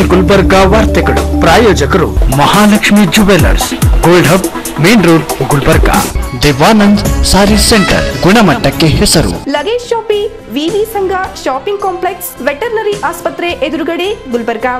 ಗುಲ್ಬರ್ಗಾ ವಾರ್ತೆಗಳು ಪ್ರಾಯೋಜಕರು Mahalakshmi jewellers gold hub main road Gulbarga Devanand sari centre ಗುಣಮಟ್ಟಕ್ಕೆ ಹೆಸರು ಲಗೇಜ್ ಶಾಪಿ ವಿವಿ ಸಂಘ ಶಾಪಿಂಗ್ ಕಾಂಪ್ಲೆಕ್ಸ್ ವೆಟರ್ನರಿ ಆಸ್ಪತ್ರೆ ಎದುರುಗಡೆ Gulbarga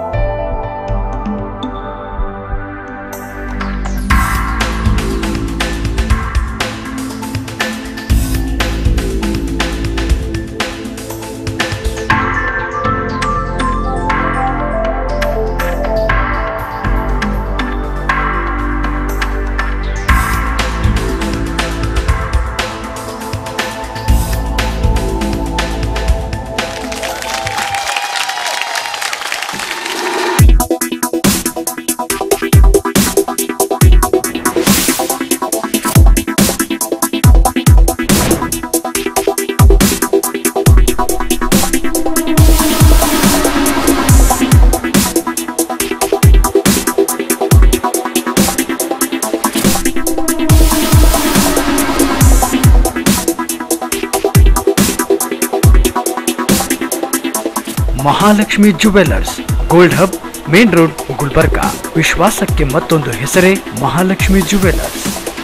Mahalakshmi jewellers gold hub main road Gulbarga ವಿಶ್ವಾಸಕ್ಕೆ ಮತ್ತೊಂದು ಹೆಸರೇ Mahalakshmi jewellers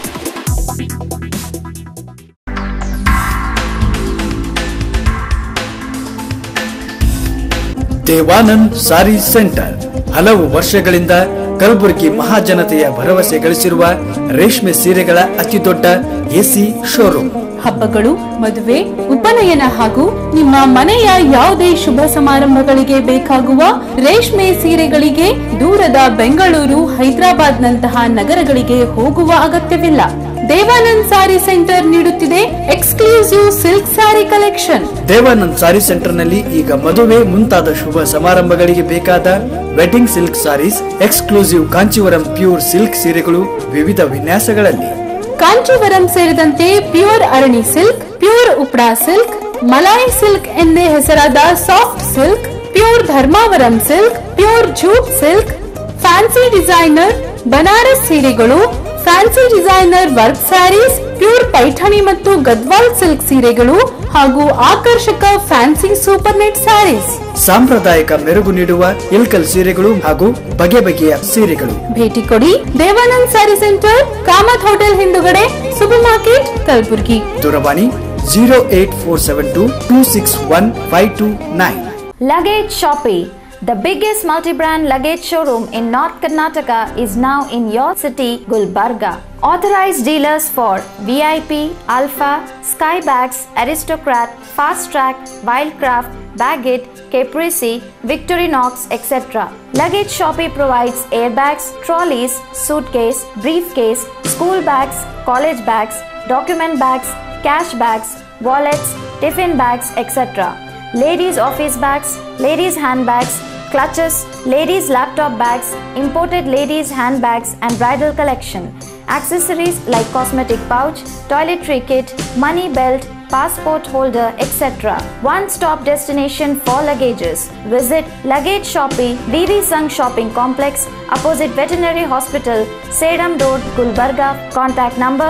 Devanand sari centre ಹಲವು ವರ್ಷಗಳಿಂದ ಕಲಬುರಗಿ ಮಹಾಜನತೆಯ ಭರವಸೆ ಗಳಿಸಿರುವ ರೇಷ್ಮೆ ಸೀರೆಗಳ ಅತಿದೊಡ್ಡ ಎಸಿ ಶೋರೂಮ್ ಹಬ್ಬಗಳು ಮದುವೆ ಉಪನಯನ ಹಾಗೂ ನಿಮ್ಮ ಮನೆಯ ಯಾವುದೇ ಶುಭ ಸಮಾರಂಭಗಳಿಗೆ ಬೇಕಾಗುವ ರೇಷ್ಮೆ ಸೀರೆಗಳಿಗೆ ದೂರದ ಬೆಂಗಳೂರು ಹೈದರಾಬಾದ್ ನಂತಹ ನಗರಗಳಿಗೆ ಹೋಗುವ ಅಗತ್ಯವಿಲ್ಲ ದೇವಾನಂದ್ ಸಾರಿ ಸೆಂಟರ್ ನೀಡುತ್ತಿದೆ exclusive silk sari collection Devanand sari centre ನಲ್ಲಿ ಈಗ ಮದುವೆ ಮುಂತಾದ ಶುಭ ಸಮಾರಂಭಗಳಿಗೆ ಬೇಕಾದ wedding silk saris exclusive Kanjeevaram pure silk ಸೀರೆಗಳು ವಿವಿಧ ವಿನ್ಯಾಸಗಳಲ್ಲಿ ಕಾಂಚೀವರಂ ಸೇರಿದಂತೆ pure Arani silk pure Uppada silk Malai silk ಎಂದೇ ಹೆಸರಾದ soft silk pure Dharmavaram silk pure jute silk fancy designer Banaras ಸೀರೆಗಳು fancy designer work saris pure Paithani ಮತ್ತು ಗದ್ವಾಲ್ ಸಿಲ್ಕ್ ಸೀರೆಗಳು ಹಾಗೂ ಆಕರ್ಷಕ ಫ್ಯಾನ್ಸಿ ಸೂಪರ್ ನೆಟ್ ಸ್ಯಾರೀಸ್ ಸಾಂಪ್ರದಾಯಿಕ ಮೆರುಗು ನೀಡುವ ಇಲ್ಕಲ್ ಸೀರೆಗಳು ಹಾಗೂ ಬಗೆ ಬಗೆಯ ಸೀರೆಗಳು ಭೇಟಿ ಕೊಡಿ Devanand sari centre Kamath hotel ಹಿಂದುಗಡೆ ಸೂಪರ್ ಮಾರ್ಕೆಟ್ ಕಲಬುರ್ಗಿ ದೂರವಾಣಿ zero eight four seven two two six one five two nine Luggage Shoppe, the biggest multi-brand luggage showroom in North Karnataka is now in your city, Gulbarga. Authorized dealers for VIP, Alpha, Skybags, Aristocrat, Fast Track, Wildcraft, Baggett, Caprese, Victorinox, etc. Luggage Shoppe provides airbags, trolleys, suitcase, briefcase, school bags, college bags, document bags, cash bags, wallets, tiffin bags, etc ladies' office bags, ladies' handbags, clutches, ladies' laptop bags, imported ladies' handbags, and bridal collection. Accessories like cosmetic pouch, toiletry kit, money belt, passport holder, etc. One stop destination for luggages. Visit Luggage Shoppe, VV Sung Shopping Complex, opposite Veterinary Hospital, Sedam Road, Gulbarga. Contact number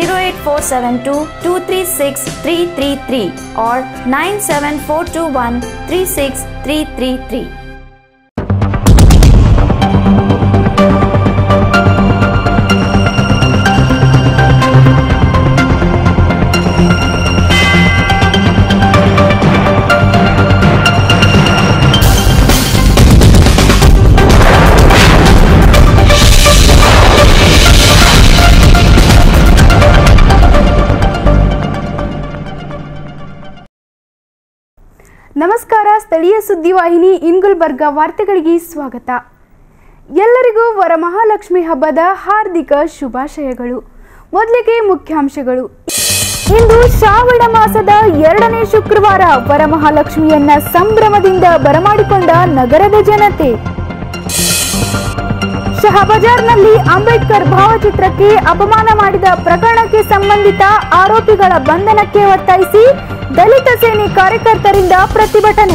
08472 236 333 or 97421 36333. ನಮಸ್ಕಾರ ಸ್ಥಳೀಯ ಸುದ್ದಿವಾಹಿನಿ ಇನ್ಗುಲ್ಬರ್ಗ ವಾರ್ತೆಗಳಿಗೆ ಸ್ವಾಗತ ಎಲ್ಲರಿಗೂ ವರಮಹಾಲಕ್ಷ್ಮಿ ಹಬ್ಬದ ಹಾರ್ದಿಕ ಶುಭಾಶಯಗಳು ಮೊದಲಿಗೆ ಮುಖ್ಯಾಂಶಗಳು ಇಂದು ಶ್ರಾವಣ ಮಾಸದ ಎರಡನೇ ಶುಕ್ರವಾರ ವರಮಹಾಲಕ್ಷ್ಮಿಯನ್ನ ಸಂಭ್ರಮದಿಂದ ಬರಮಾಡಿಕೊಂಡ ನಗರದ ಜನತೆ ಶಹಬಜಾರ್ನಲ್ಲಿ ಅಂಬೇಡ್ಕರ್ ಭಾವಚಿತ್ರಕ್ಕೆ ಅಪಮಾನ ಮಾಡಿದ ಪ್ರಕರಣಕ್ಕೆ ಸಂಬಂಧಿತ ಆರೋಪಿಗಳ ಬಂಧನಕ್ಕೆ ಒತ್ತಾಯಿಸಿ ದಲಿತ ಸೇನೆ ಕಾರ್ಯಕರ್ತರಿಂದ ಪ್ರತಿಭಟನೆ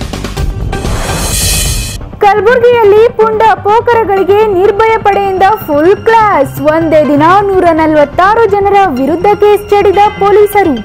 ಕಲಬುರಗಿಯಲ್ಲಿ ಪುಂಡ ಪೋಕರಗಳಿಗೆ ನಿರ್ಭಯ ಪಡೆಯಿಂದ ಫುಲ್ ಕ್ಲಾಸ್ ಒಂದೇ ದಿನ ನೂರ ನಲವತ್ತಾರು ಜನರ ವಿರುದ್ಧ ಕೇಸ್ ಚಡಿದ ಪೊಲೀಸರು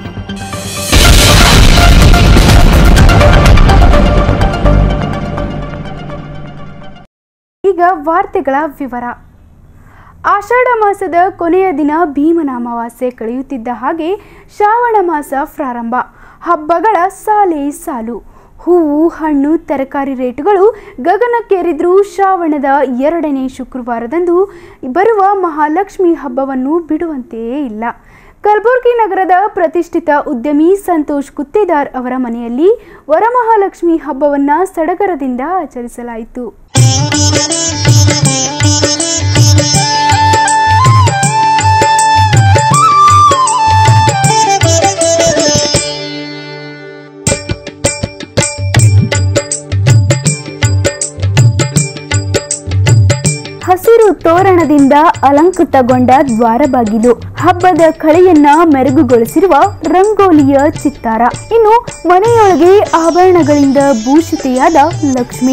ಈಗ ವಾರ್ತೆಗಳ ವಿವರ ಆಷಾಢ ಮಾಸದ ಕೊನೆಯ ದಿನ ಭೀಮನ ಅಮಾವಾಸ್ಯೆ ಕಳೆಯುತ್ತಿದ್ದ ಹಾಗೆ ಶ್ರಾವಣ ಮಾಸ ಪ್ರಾರಂಭ ಹಬ್ಬಗಳ ಸಾಲೇ ಸಾಲು ಹೂವು ಹಣ್ಣು ತರಕಾರಿ ರೇಟುಗಳು ಗಗನಕ್ಕೇರಿದ್ರೂ ಶ್ರಾವಣದ ಎರಡನೇ ಶುಕ್ರವಾರದಂದು ಬರುವ ಮಹಾಲಕ್ಷ್ಮಿ ಹಬ್ಬವನ್ನು ಬಿಡುವಂತೆಯೇ ಇಲ್ಲ ಕಲಬುರಗಿ ನಗರದ ಪ್ರತಿಷ್ಠಿತ ಉದ್ಯಮಿ ಸಂತೋಷ್ ಗುತ್ತೇದಾರ್ ಅವರ ಮನೆಯಲ್ಲಿ ವರಮಹಾಲಕ್ಷ್ಮಿ ಹಬ್ಬವನ್ನ ಸಡಗರದಿಂದ ಆಚರಿಸಲಾಯಿತು ಹಸಿರು ತೋರಣದಿಂದ ಅಲಂಕೃತಗೊಂಡ ದ್ವಾರಬಾಗಿಲು ಹಬ್ಬದ ಕಳೆಯನ್ನ ಮೆರುಗುಗೊಳಿಸಿರುವ ರಂಗೋಲಿಯ ಚಿತ್ತಾರ ಇನ್ನು ಮನೆಯೊಳಗೆ ಆಭರಣಗಳಿಂದ ಭೂಷಿತೆಯಾದ ಲಕ್ಷ್ಮಿ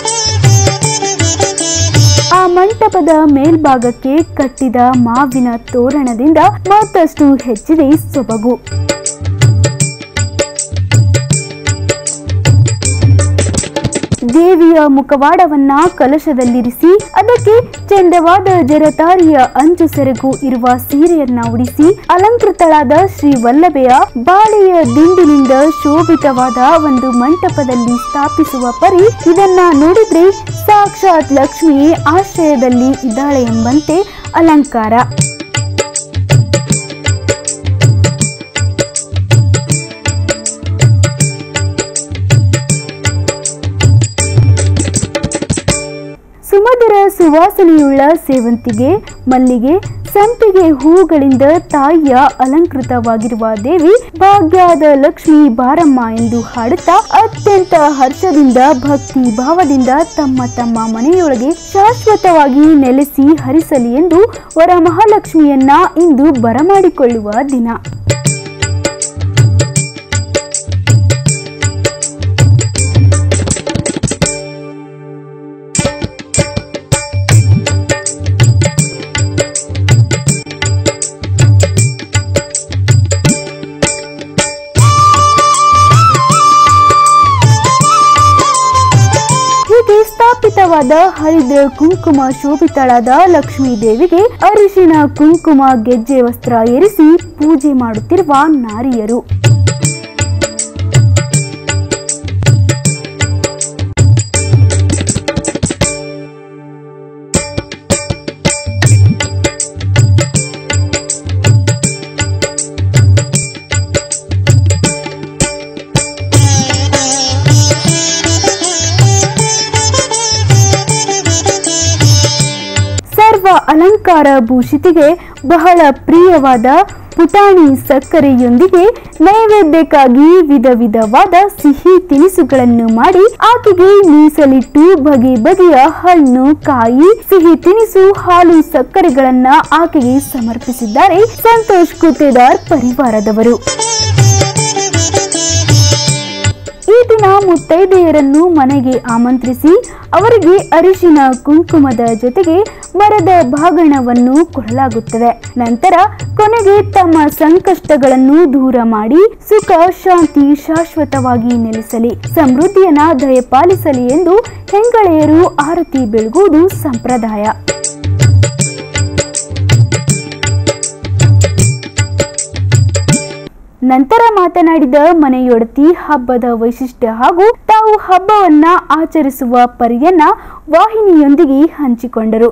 ಆ ಮಂಟಪದ ಮೇಲ್ಭಾಗಕ್ಕೆ ಕಟ್ಟಿದ ಮಾವಿನ ತೋರಣದಿಂದ ಮತ್ತಷ್ಟು ಹೆಚ್ಚಿದೆ ಸೊಬಗು ದೇವಿಯ ಮುಖವಾಡವನ್ನ ಕಲಶದಲ್ಲಿರಿಸಿ ಅದಕ್ಕೆ ಚಂದವಾದ ಜರತಾರಿಯ ಅಂಚು ಸೆರಗು ಇರುವ ಸೀರೆಯನ್ನ ಉಡಿಸಿ ಅಲಂಕೃತಳಾದ ಶ್ರೀ ವಲ್ಲಭೆಯ ಬಾಳೆಯ ದಿಂಡಿನಿಂದ ಶೋಭಿತವಾದ ಒಂದು ಮಂಟಪದಲ್ಲಿ ಸ್ಥಾಪಿಸುವ ಪರಿ ಇದನ್ನ ನೋಡಿದ್ರೆ ಸಾಕ್ಷಾತ್ ಲಕ್ಷ್ಮಿಯೇ ಆಶ್ರಯದಲ್ಲಿ ಇದ್ದಾಳೆ ಎಂಬಂತೆ ಅಲಂಕಾರ ಸುಮಧುರ ಸುವಾಸನೆಯುಳ್ಳ ಸೇವಂತಿಗೆ ಮಲ್ಲಿಗೆ ಸಂಪಿಗೆ ಹೂಗಳಿಂದ ತಾಯಿಯ ಅಲಂಕೃತವಾಗಿರುವ ದೇವಿ ಭಾಗ್ಯದ ಲಕ್ಷ್ಮಿ ಬಾರಮ್ಮ ಎಂದು ಹಾಡುತ್ತಾ ಅತ್ಯಂತ ಹರ್ಷದಿಂದ ಭಕ್ತಿ ಭಾವದಿಂದ ತಮ್ಮ ತಮ್ಮ ಮನೆಯೊಳಗೆ ಶಾಶ್ವತವಾಗಿ ನೆಲೆಸಿ ಹರಿಸಲಿ ಎಂದು ವರಮಹಾಲಕ್ಷ್ಮಿಯನ್ನ ಇಂದು ಬರಮಾಡಿಕೊಳ್ಳುವ ದಿನ ಹೀಗೆ ಸ್ಥಾಪಿತವಾದ ಹರಿದ್ರ ಕುಂಕುಮ ಶೋಭಿತಳಾದ ಲಕ್ಷ್ಮೀ ದೇವಿಗೆ ಅರಿಶಿನ ಕುಂಕುಮ ಗೆಜ್ಜೆ ವಸ್ತ್ರ ಏರಿಸಿ ಪೂಜೆ ಮಾಡುತ್ತಿರುವ ನಾರಿಯರು ಸರ್ವ ಅಲಂಕಾರ ಭೂಷಿತಿಗೆ ಬಹಳ ಪ್ರಿಯವಾದ ಪುಟಾಣಿ ಸಕ್ಕರೆಯೊಂದಿಗೆ ನೈವೇದ್ಯಕ್ಕಾಗಿ ವಿಧ ವಿಧವಾದ ಸಿಹಿ ತಿನಿಸುಗಳನ್ನು ಮಾಡಿ ಆಕೆಗೆ ಮೀಸಲಿಟ್ಟು ಬಗೆ ಬಗೆಯ ಹಣ್ಣು ಕಾಯಿ ಸಿಹಿ ತಿನಿಸು ಹಾಲು ಸಕ್ಕರೆಗಳನ್ನ ಆಕೆಗೆ ಸಮರ್ಪಿಸಿದ್ದಾರೆ ಸಂತೋಷ್ ಗುತ್ತೇದಾರ್ ಪರಿವಾರದವರು ಈ ದಿನ ಮುತ್ತೈದೆಯರನ್ನು ಮನೆಗೆ ಆಮಂತ್ರಿಸಿ ಅವರಿಗೆ ಅರಿಶಿನ ಕುಂಕುಮದ ಜೊತೆಗೆ ಮರದ ಭಾಗಣವನ್ನು ಕೊಡಲಾಗುತ್ತದೆ ನಂತರ ಕೊನೆಗೆ ತಮ್ಮ ಸಂಕಷ್ಟಗಳನ್ನು ದೂರ ಮಾಡಿ ಸುಖ ಶಾಂತಿ ಶಾಶ್ವತವಾಗಿ ನೆಲೆಸಲಿ ಸಮೃದ್ಧಿಯನ್ನ ದಯಪಾಲಿಸಲಿ ಎಂದು ಹೆಂಗಳೆಯರು ಆರತಿ ಬೆಳಗುವುದು ಸಂಪ್ರದಾಯ ನಂತರ ಮಾತನಾಡಿದ ಮನೆಯೊಡತಿ ಹಬ್ಬದ ವೈಶಿಷ್ಟ್ಯ ಹಾಗೂ ತಾವು ಹಬ್ಬವನ್ನ ಆಚರಿಸುವ ಪರಿಯನ್ನ ವಾಹಿನಿಯೊಂದಿಗೆ ಹಂಚಿಕೊಂಡರು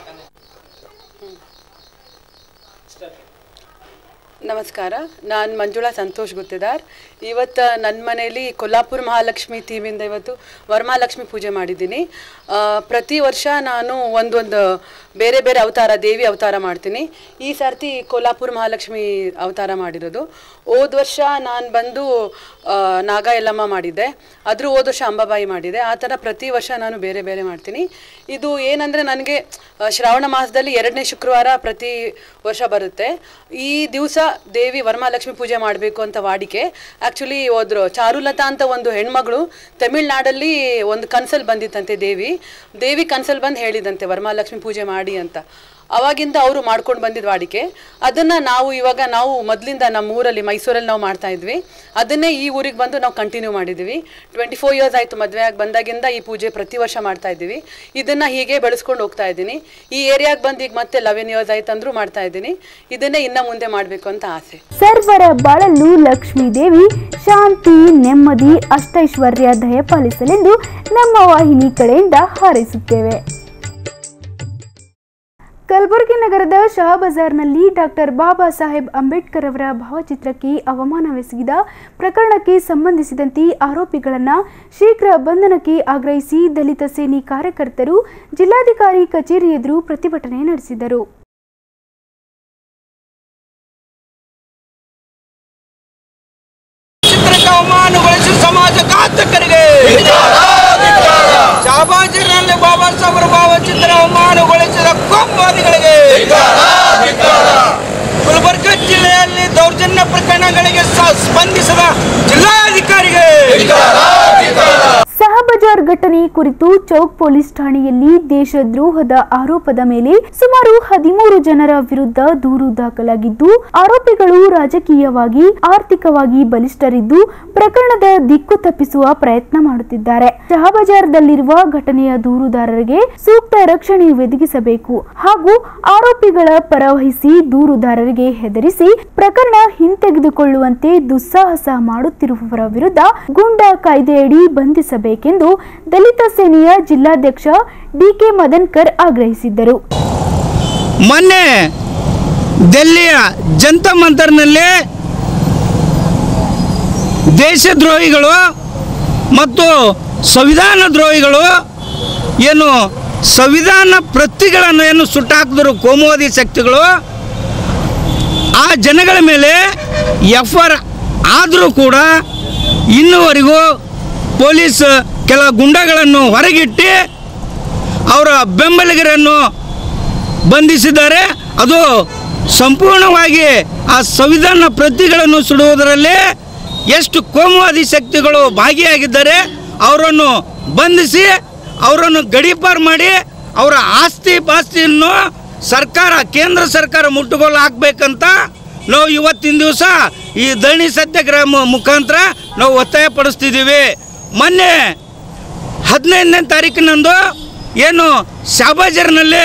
ನಮಸ್ಕಾರ ನಾನು ಮಂಜುಳಾ ಸಂತೋಷ್ ಗುತ್ತೇದಾರ್ ಇವತ್ತು ನನ್ನ ಮನೆಯಲ್ಲಿ ಕೊಲ್ಲಾಪುರ ಮಹಾಲಕ್ಷ್ಮಿ ಥೀಮಿಂದ ಇವತ್ತು ವರಮಹಾಲಕ್ಷ್ಮಿ ಪೂಜೆ ಮಾಡಿದ್ದೀನಿ ಆ, ಪ್ರತಿ ವರ್ಷ ನಾನು ಒಂದೊಂದು ಬೇರೆ ಬೇರೆ ಅವತಾರ ದೇವಿ ಅವತಾರ ಮಾಡ್ತೀನಿ ಈ ಸರ್ತಿ ಕೊಲ್ಲಾಪುರ ಮಹಾಲಕ್ಷ್ಮಿ ಅವತಾರ ಮಾಡಿರೋದು ಹೋದ ವರ್ಷ ನಾನು ಬಂದು ಆ, ನಾಗ ಯಲ್ಲಮ್ಮ ಮಾಡಿದ್ದೆ ಅದ್ರ ಹೋದ ವರ್ಷ ಅಂಬಾಬಾಯಿ ಮಾಡಿದೆ ಆ ಥರ ಪ್ರತಿ ವರ್ಷ ನಾನು ಬೇರೆ ಬೇರೆ ಮಾಡ್ತೀನಿ ಇದು ಏನಂದರೆ ನನಗೆ ಶ್ರಾವಣ ಮಾಸದಲ್ಲಿ ಎರಡನೇ ಶುಕ್ರವಾರ ಪ್ರತಿ ವರ್ಷ ಬರುತ್ತೆ ಈ ದಿವಸ ದೇವಿ ವರಮಹಾಲಕ್ಷ್ಮಿ ಪೂಜೆ ಮಾಡಬೇಕು ಅಂತ ವಾಡಿಕೆ ಆ್ಯಕ್ಚುಲಿ ಹೋದ್ರು ಚಾರುಲತಾ ಅಂತ ಒಂದು ಹೆಣ್ಮಗಳು ತಮಿಳ್ನಾಡಲ್ಲಿ ಒಂದು ಕನ್ಸಲ್ಲಿ ಬಂದಿತ್ತಂತೆ ದೇವಿ ದೇವಿ ಕನ್ಸಲ್ಲಿ ಬಂದು ಹೇಳಿದಂತೆ ವರಮಹಾಲಕ್ಷ್ಮಿ ಪೂಜೆ ಮಾಡಿ ಅಂತ ಅವಾಗಿಂದ ಅವರು ಮಾಡ್ಕೊಂಡು ಬಂದಿದ್ದು ವಾಡಿಕೆ ಅದನ್ನು ನಾವು ಇವಾಗ ನಾವು ಮೊದಲಿಂದ ನಮ್ಮ ಊರಲ್ಲಿ ಮೈಸೂರಲ್ಲಿ ನಾವು ಮಾಡ್ತಾ ಇದ್ವಿ ಅದನ್ನೇ ಈ ಊರಿಗೆ ಬಂದು ನಾವು ಕಂಟಿನ್ಯೂ ಮಾಡಿದ್ದೀವಿ ಟ್ವೆಂಟಿ ಫೋರ್ ಇಯರ್ಸ್ ಆಯಿತು ಮದುವೆ ಆಗಿ ಬಂದಾಗಿಂದ ಈ ಪೂಜೆ ಪ್ರತಿ ವರ್ಷ ಮಾಡ್ತಾ ಇದ್ದೀವಿ ಇದನ್ನು ಹೀಗೆ ಬೆಳೆಸ್ಕೊಂಡು ಹೋಗ್ತಾ ಇದ್ದೀನಿ ಈ ಏರಿಯಾಗೆ ಬಂದು ಈಗ ಮತ್ತೆ ಲೆವೆನ್ ಇಯರ್ಸ್ ಆಯ್ತು ಅಂದ್ರೂ ಮಾಡ್ತಾ ಇದ್ದೀನಿ ಇದನ್ನೇ ಇನ್ನು ಮುಂದೆ ಮಾಡಬೇಕು ಅಂತ ಆಸೆ ಸರ್ವರ ಬಾಳಲು ಲಕ್ಷ್ಮೀ ದೇವಿ ಶಾಂತಿ ನೆಮ್ಮದಿ ಅಷ್ಟೈಶ್ವರ್ಯ ದಯಪಾಲಿಸಲೆಂದು ನಮ್ಮ ವಾಹಿನಿ ಕಡೆಯಿಂದ ಹಾರೈಸುತ್ತೇವೆ ಕಲಬುರಗಿ ನಗರದ ಶಹಾ ಬಜಾರ್ನಲ್ಲಿ ಡಾಕ್ಟರ್ ಬಾಬಾ ಸಾಹೇಬ್ ಅಂಬೇಡ್ಕರ್ ಅವರ ಭಾವಚಿತ್ರಕ್ಕೆ ಅವಮಾನವೆಸಗಿದ ಪ್ರಕರಣಕ್ಕೆ ಸಂಬಂಧಿಸಿದಂತೆ ಆರೋಪಿಗಳನ್ನು ಶೀಘ್ರ ಬಂಧನಕ್ಕೆ ಆಗ್ರಹಿಸಿ ದಲಿತ ಸೇನೆ ಕಾರ್ಯಕರ್ತರು ಜಿಲ್ಲಾಧಿಕಾರಿ ಕಚೇರಿ ಎದುರು ಪ್ರತಿಭಟನೆ ನಡೆಸಿದರು ಚಿತ್ರಕ್ಕೆ ಅವಮಾನಗೊಳಿಸಿ ಸಮಾಜಘಾತಕರಿಗೆ ಶಾಬಾಜಿನಲ್ಲಿ ಬಾಬಾ ಸಾಹೇಬರ ಭಾವಚಿತ್ರ ಅವಮಾನಗೊಳಿಸಿದ ಕೋಮುವಾದಿಗಳಿಗೆ ಗುಲ್ಬರ್ಗ ಜಿಲ್ಲೆಯಲ್ಲಿ ದೌರ್ಜನ್ಯ ಪ್ರಕರಣಗಳಿಗೆ ಸ- ಸ್ಪಂದಿಸಿದ ಜಿಲ್ಲಾಧಿಕಾರಿಗೆ ಸಹಬಜಾರ್ ಘಟನೆ ಕುರಿತು ಚೌಕ್ ಪೊಲೀಸ್ ಠಾಣೆಯಲ್ಲಿ ದೇಶದ್ರೋಹದ ಆರೋಪದ ಮೇಲೆ ಸುಮಾರು ಹದಿಮೂರು ಜನರ ವಿರುದ್ಧ ದೂರು ದಾಖಲಾಗಿದ್ದು ಆರೋಪಿಗಳು ರಾಜಕೀಯವಾಗಿ ಆರ್ಥಿಕವಾಗಿ ಬಲಿಷ್ಠರಿದ್ದು ಪ್ರಕರಣದ ದಿಕ್ಕು ತಪ್ಪಿಸುವ ಪ್ರಯತ್ನ ಮಾಡುತ್ತಿದ್ದಾರೆ ಶಹಬಜಾರ್ದಲ್ಲಿರುವ ಘಟನೆಯ ದೂರುದಾರರಿಗೆ ಸೂಕ್ತ ರಕ್ಷಣೆ ಒದಗಿಸಬೇಕು ಹಾಗೂ ಆರೋಪಿಗಳ ಪರವಹಿಸಿ ದೂರುದಾರರಿಗೆ ಹೆದರಿಸಿ ಪ್ರಕರಣ ಹಿಂತೆಗೆದುಕೊಳ್ಳುವಂತೆ ದುಸ್ಸಾಹಸ ಮಾಡುತ್ತಿರುವವರ ವಿರುದ್ಧ ಗೂಂಡಾ ಕಾಯ್ದೆಯಡಿ ಬಂಧಿಸಬೇಕೆಂದು ದಲಿತ ಸೇನೆಯ ಜಿಲ್ಲಾಧ್ಯಕ್ಷ ಡಿಕೆ ಮದನ್ಕರ್ ಆಗ್ರಹಿಸಿದ್ದರು ಮೊನ್ನೆ ದೆಲ್ಲಿಯ ಜಂತ ಮಂತರ್ನಲ್ಲಿ ದೇಶದ್ರೋಹಿಗಳು ಮತ್ತು ಸಂವಿಧಾನ ದ್ರೋಹಿಗಳು ಏನು ಸಂವಿಧಾನ ಪ್ರತಿಗಳನ್ನು ಏನು ಸುಟ್ಟಾಕಿದ್ರು ಕೋಮುವಾದಿ ಶಕ್ತಿಗಳು ಆ ಜನಗಳ ಮೇಲೆ ಎಫ್ ಆರ್ ಆದರೂ ಕೂಡ ಇನ್ನುವರೆಗೂ ಪೊಲೀಸ್ ಕೆಲ ಗುಂಡಗಳನ್ನು ಹೊರಗಿಟ್ಟು ಅವರ ಬೆಂಬಲಿಗರನ್ನು ಬಂಧಿಸಿದ್ದಾರೆ ಅದು ಸಂಪೂರ್ಣವಾಗಿ ಆ ಸಂವಿಧಾನ ಪ್ರತಿಗಳನ್ನು ಸುಡುವುದರಲ್ಲಿ ಎಷ್ಟು ಕೋಮುವಾದಿ ಶಕ್ತಿಗಳು ಭಾಗಿಯಾಗಿದ್ದಾರೆ ಅವರನ್ನು ಬಂಧಿಸಿ ಅವರನ್ನು ಗಡೀಪಾರು ಮಾಡಿ ಅವರ ಆಸ್ತಿ ಪಾಸ್ತಿಯನ್ನು ಸರ್ಕಾರ ಕೇಂದ್ರ ಸರ್ಕಾರ ಮುಟ್ಟುಗೋಲು ಹಾಕ್ಬೇಕಂತ ನಾವು ಇವತ್ತಿನ ದಿವಸ ಈ ದಣಿ ಸತ್ಯಾಗ್ರಹ ಮು- ಮುಖಾಂತರ ನಾವು ಒತ್ತಾಯ ಪಡಿಸ್ತಿದ್ದೀವಿ ಮೊನ್ನೆ ಹದಿನೈದನೇ ತಾರೀಕಿನಂದು ಏನು ಶಾಬಾಜರ್ನಲ್ಲಿ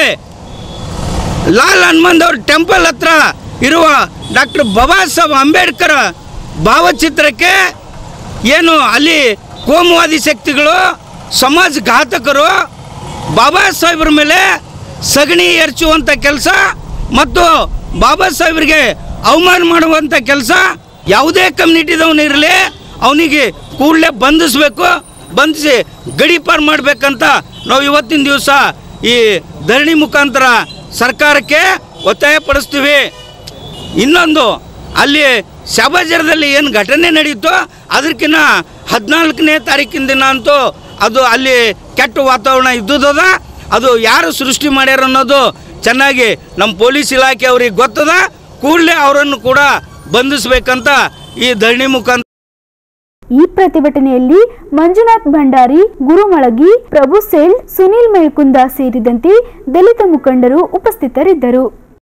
ಲಾಲ್ ಹನುಮಂದ್ ಅವ್ರ ಟೆಂಪಲ್ ಹತ್ರ ಇರುವ ಡಾಕ್ಟರ್ ಬಾಬಾ ಸಾಹೇಬ್ ಅಂಬೇಡ್ಕರ್ ಭಾವಚಿತ್ರಕ್ಕೆ ಏನು ಅಲ್ಲಿ ಕೋಮುವಾದಿ ಶಕ್ತಿಗಳು ಸಮಾಜ ಘಾತಕರು ಬಾಬಾ ಸಾಹೇಬ್ರ ಮೇಲೆ ಸಗಣಿ ಎರಚುವಂಥ ಕೆಲಸ ಮತ್ತು ಬಾಬಾ ಸಾಹೇಬ್ರಿಗೆ ಅವಮಾನ ಮಾಡುವಂಥ ಕೆಲಸ ಯಾವುದೇ ಕಮ್ಯುನಿಟಿದವನು ಇರಲಿ ಅವನಿಗೆ ಕೂಡಲೇ ಬಂಧಿಸ್ಬೇಕು ಬಂಧಿಸಿ ಗಡೀಪಾರು ಮಾಡಬೇಕಂತ ನಾವು ಇವತ್ತಿನ ದಿವಸ ಈ ಧರಣಿ ಮುಖಾಂತರ ಸರ್ಕಾರಕ್ಕೆ ಒತ್ತಾಯ ಪಡಿಸ್ತೀವಿ ಇನ್ನೊಂದು ಅಲ್ಲಿ ಶಾಬಾಜರದಲ್ಲಿ ಏನು ಘಟನೆ ನಡೀತೋ ಅದಕ್ಕಿಂತ ಹದಿನಾಲ್ಕನೇ ತಾರೀಕಿನ ದಿನ ಅಂತೂ ಅದು ಅಲ್ಲಿ ಕೆಟ್ಟ ವಾತಾವರಣ ಇದ್ದುದದ ಅದು ಯಾರು ಸೃಷ್ಟಿ ಮಾಡ್ಯಾರ ಅನ್ನೋದು ಚೆನ್ನಾಗಿ ನಮ್ಮ ಪೊಲೀಸ್ ಇಲಾಖೆ ಅವ್ರಿಗೆ ಗೊತ್ತದ ಕೂಡಲೇ ಅವರನ್ನು ಕೂಡ ಬಂಧಿಸ್ಬೇಕಂತ ಈ ಧರಣಿ ಮುಖಾಂತರ ಈ ಪ್ರತಿಭಟನೆಯಲ್ಲಿ ಮಂಜುನಾಥ್ ಭಂಡಾರಿ ಗುರುಮಳಗಿ ಪ್ರಭು ಸೇಲ್ ಸುನೀಲ್ ಮೇಳ್ಕುಂದ ಸೇರಿದಂತೆ ದಲಿತ ಮುಖಂಡರು ಉಪಸ್ಥಿತರಿದ್ದರು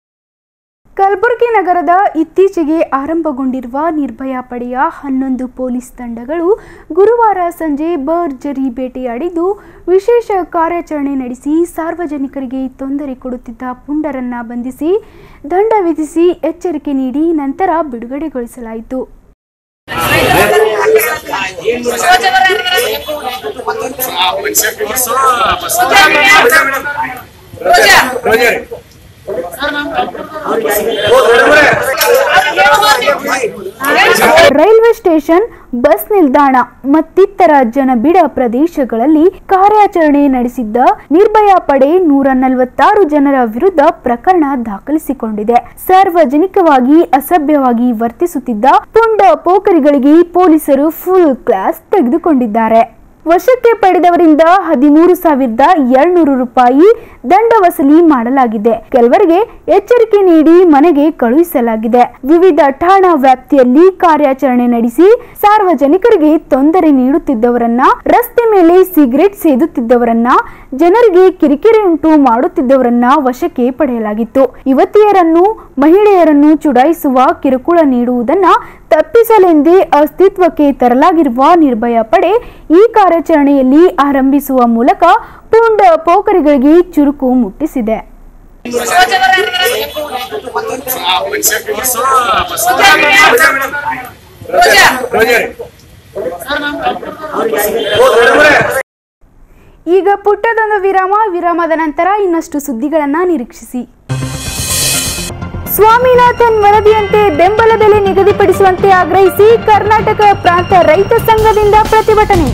ಕಲಬುರಗಿ ನಗರದ ಇತ್ತೀಚೆಗೆ ಆರಂಭಗೊಂಡಿರುವ ನಿರ್ಭಯ ಪಡೆಯ ಹನ್ನೊಂದು ಪೊಲೀಸ್ ತಂಡಗಳು ಗುರುವಾರ ಸಂಜೆ ಭರ್ಜರಿ ಬೇಟೆಯಾಡಿದ್ದು ವಿಶೇಷ ಕಾರ್ಯಾಚರಣೆ ನಡೆಸಿ ಸಾರ್ವಜನಿಕರಿಗೆ ತೊಂದರೆ ಕೊಡುತ್ತಿದ್ದ ಪುಂಡರನ್ನ ಬಂಧಿಸಿ ದಂಡ ವಿಧಿಸಿ ಎಚ್ಚರಿಕೆ ನೀಡಿ ನಂತರ ಬಿಡುಗಡೆಗೊಳಿಸಲಾಯಿತು ರೈಲ್ವೆ ಸ್ಟೇಷನ್ ಬಸ್ ನಿಲ್ದಾಣ ಮತ್ತಿತರ ಜನಬಿಡ ಪ್ರದೇಶಗಳಲ್ಲಿ ಕಾರ್ಯಾಚರಣೆ ನಡೆಸಿದ್ದ ನಿರ್ಭಯ ಪಡೆ ನೂರ ನಲವತ್ತಾರು ಜನರ ವಿರುದ್ಧ ಪ್ರಕರಣ ದಾಖಲಿಸಿಕೊಂಡಿದೆ ಸಾರ್ವಜನಿಕವಾಗಿ ಅಸಭ್ಯವಾಗಿ ವರ್ತಿಸುತ್ತಿದ್ದ ಪುಂಡ ಪೋಖರಿಗಳಿಗೆ ಪೊಲೀಸರು ಫುಲ್ ಕ್ಲಾಸ್ ತೆಗೆದುಕೊಂಡಿದ್ದಾರೆ ವಶಕ್ಕೆ ಪಡೆದವರಿಂದ ಹದಿಮೂರು ಸಾವಿರದ ಏಳ್ನೂರು ರೂಪಾಯಿ ದಂಡ ವಸೂಲಿ ಮಾಡಲಾಗಿದೆ ಕೆಲವರಿಗೆ ಎಚ್ಚರಿಕೆ ನೀಡಿ ಮನೆಗೆ ಕಳುಹಿಸಲಾಗಿದೆ ವಿವಿಧ ಠಾಣಾ ವ್ಯಾಪ್ತಿಯಲ್ಲಿ ಕಾರ್ಯಾಚರಣೆ ನಡೆಸಿ ಸಾರ್ವಜನಿಕರಿಗೆ ತೊಂದರೆ ನೀಡುತ್ತಿದ್ದವರನ್ನ ರಸ್ತೆ ಮೇಲೆ ಸಿಗರೆಟ್ ಸೇದುತ್ತಿದ್ದವರನ್ನ ಜನರಿಗೆ ಕಿರಿಕಿರಿ ಉಂಟು ಮಾಡುತ್ತಿದ್ದವರನ್ನ ವಶಕ್ಕೆ ಪಡೆಯಲಾಗಿತ್ತು ಯುವತಿಯರನ್ನು ಮಹಿಳೆಯರನ್ನು ಚುಡಾಯಿಸುವ ಕಿರುಕುಳ ನೀಡುವುದನ್ನ ತಪ್ಪಿಸಲೆಂದೇ ಅಸ್ತಿತ್ವಕ್ಕೆ ತರಲಾಗಿರುವ ನಿರ್ಭಯ ಪಡೆ ಈ ಕಾರ್ಯಾಚರಣೆಯಲ್ಲಿ ಆರಂಭಿಸುವ ಮೂಲಕ ಪುಂಡ ಪೋಖರಿಗಳಿಗೆ ಚುರುಕು ಮುಟ್ಟಿಸಿದೆ ಈಗ ಪುಟ್ಟದೊಂದು ವಿರಾಮ ವಿರಾಮದ ನಂತರ ಇನ್ನಷ್ಟು ಸುದ್ದಿಗಳನ್ನ ನಿರೀಕ್ಷಿಸಿ ಸ್ವಾಮಿನಾಥನ್ ವರದಿಯಂತೆ ಬೆಂಬಲ ಬೆಲೆ ನಿಗದಿಪಡಿಸುವಂತೆ ಆಗ್ರಹಿಸಿ ಕರ್ನಾಟಕ ಪ್ರಾಂತ ರೈತ ಸಂಘದಿಂದ ಪ್ರತಿಭಟನೆ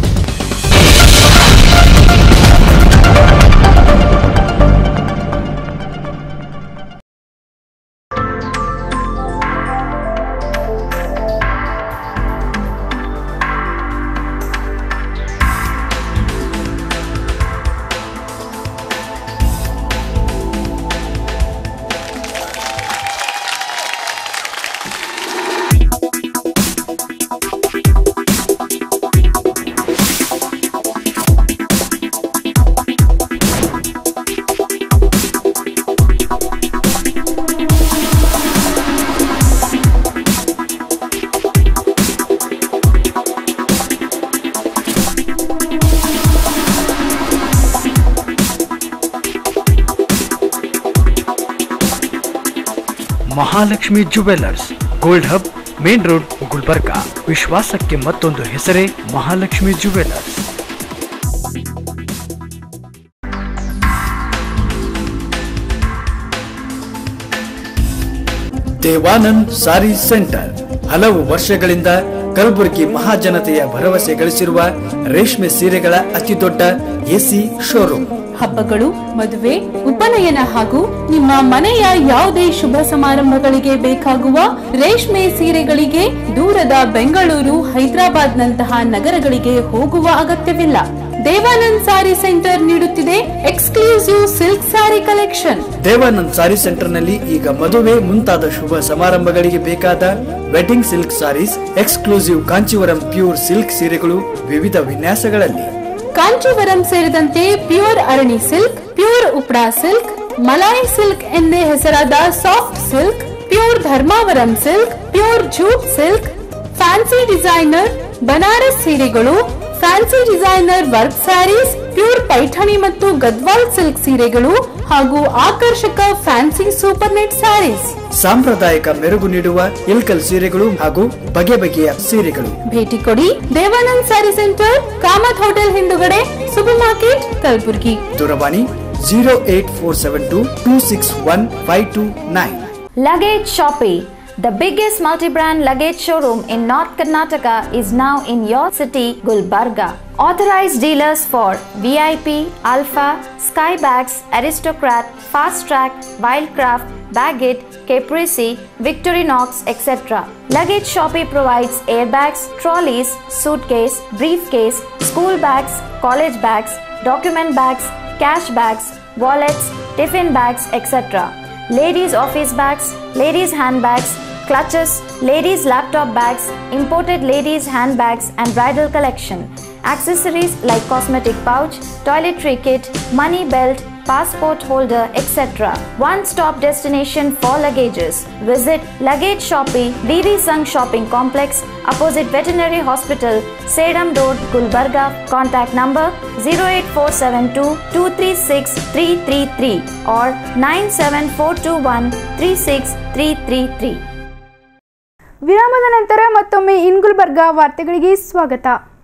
Mahalakshmi jewellers gold hub main road Gulbarga ವಿಶ್ವಾಸಕ್ಕೆ ಮತ್ತೊಂದು ಹೆಸರೇ Mahalakshmi jewellers Devanand sari centre ಹಲವು ವರ್ಷಗಳಿಂದ ಕಲಬುರಗಿ ಮಹಾಜನತೆಯ ಭರವಸೆ ಗಳಿಸಿರುವ ರೇಷ್ಮೆ ಸೀರೆಗಳ ಅತಿದೊಡ್ಡ ಎಸಿ ಶೋರೂಮ್ ಹಬ್ಬಗಳು ಮದುವೆ ಉಪನಯನ ಹಾಗೂ ನಿಮ್ಮ ಮನೆಯ ಯಾವುದೇ ಶುಭ ಸಮಾರಂಭಗಳಿಗೆ ಬೇಕಾಗುವ ರೇಷ್ಮೆ ಸೀರೆಗಳಿಗೆ ದೂರದ ಬೆಂಗಳೂರು ಹೈದರಾಬಾದ್ ನಂತಹ ನಗರಗಳಿಗೆ ಹೋಗುವ ಅಗತ್ಯವಿಲ್ಲ ದೇವಾನಂದ್ ಸಾರಿ ಸೆಂಟರ್ ನೀಡುತ್ತಿದೆ exclusive silk sari collection Devanand sari ಸೆಂಟರ್ನಲ್ಲಿ ಈಗ ಮದುವೆ ಮುಂತಾದ ಶುಭ ಸಮಾರಂಭಗಳಿಗೆ ಬೇಕಾದ wedding silk saris exclusive Kanjeevaram pure silk ಸೀರೆಗಳು ವಿವಿಧ ವಿನ್ಯಾಸಗಳಲ್ಲಿ ಕಾಂಚೀವರಂ ಸೇರಿದಂತೆ pure Arani silk pure Uppada silk Malai silk ಎಂದೇ ಹೆಸರಾದ soft silk pure Dharmavaram silk pure jute silk fancy designer Banaras ಸೀರೆಗಳು fancy designer work saris pure Paithani ಮತ್ತು ಗದ್ವಾಲ್ ಸಿಲ್ಕ್ ಸೀರೆಗಳು ಹಾಗೂ ಆಕರ್ಷಕ ಫ್ಯಾನ್ಸಿ ಸೂಪರ್ ನೆಟ್ ಸ್ಯಾರೀಸ್ ಸಾಂಪ್ರದಾಯಿಕ ಮೆರುಗು ನೀಡುವ ಇಲ್ಕಲ್ ಸೀರೆಗಳು ಹಾಗೂ ಬಗೆ ಬಗೆಯ ಸೀರೆಗಳು ಭೇಟಿ ಕೊಡಿ Devanand sari centre Kamath hotel ಹಿಂದುಗಡೆ ಸೂಪರ್ ಮಾರ್ಕೆಟ್ ಕಲಬುರ್ಗಿ ದೂರವಾಣಿ zero eight four seven two two six one five two nine Luggage Shoppe, the biggest multi-brand luggage showroom in North Karnataka is now in your city, Gulbarga. Authorized dealers for VIP, Alpha, Skybags, Aristocrat, Fast Track, Wildcraft, Baggett, Caprese, Victorinox, etc. Luggage Shoppe provides airbags, trolleys, suitcase, briefcase, school bags, college bags, document bags, cash bags, wallets, tiffin bags, etc ladies' office bags, ladies' handbags, clutches, ladies' laptop bags, imported ladies' handbags, and bridal collection. Accessories like cosmetic pouch, toiletry kit, money belt, passport holder, etc. One stop destination for luggages. Visit Luggage Shoppe, VV Sung Shopping Complex, opposite Veterinary Hospital, Sedam Road, Gulbarga. Contact number 08472 236 333 or 97421 36333. ವಿರಾಮದ ನಂತರ ಮತ್ತೊಮ್ಮೆ ಇನ್ಗುಲ್ಬರ್ಗಾ ವಾರ್ತೆಗಳಿಗೆ ಸ್ವಾಗತ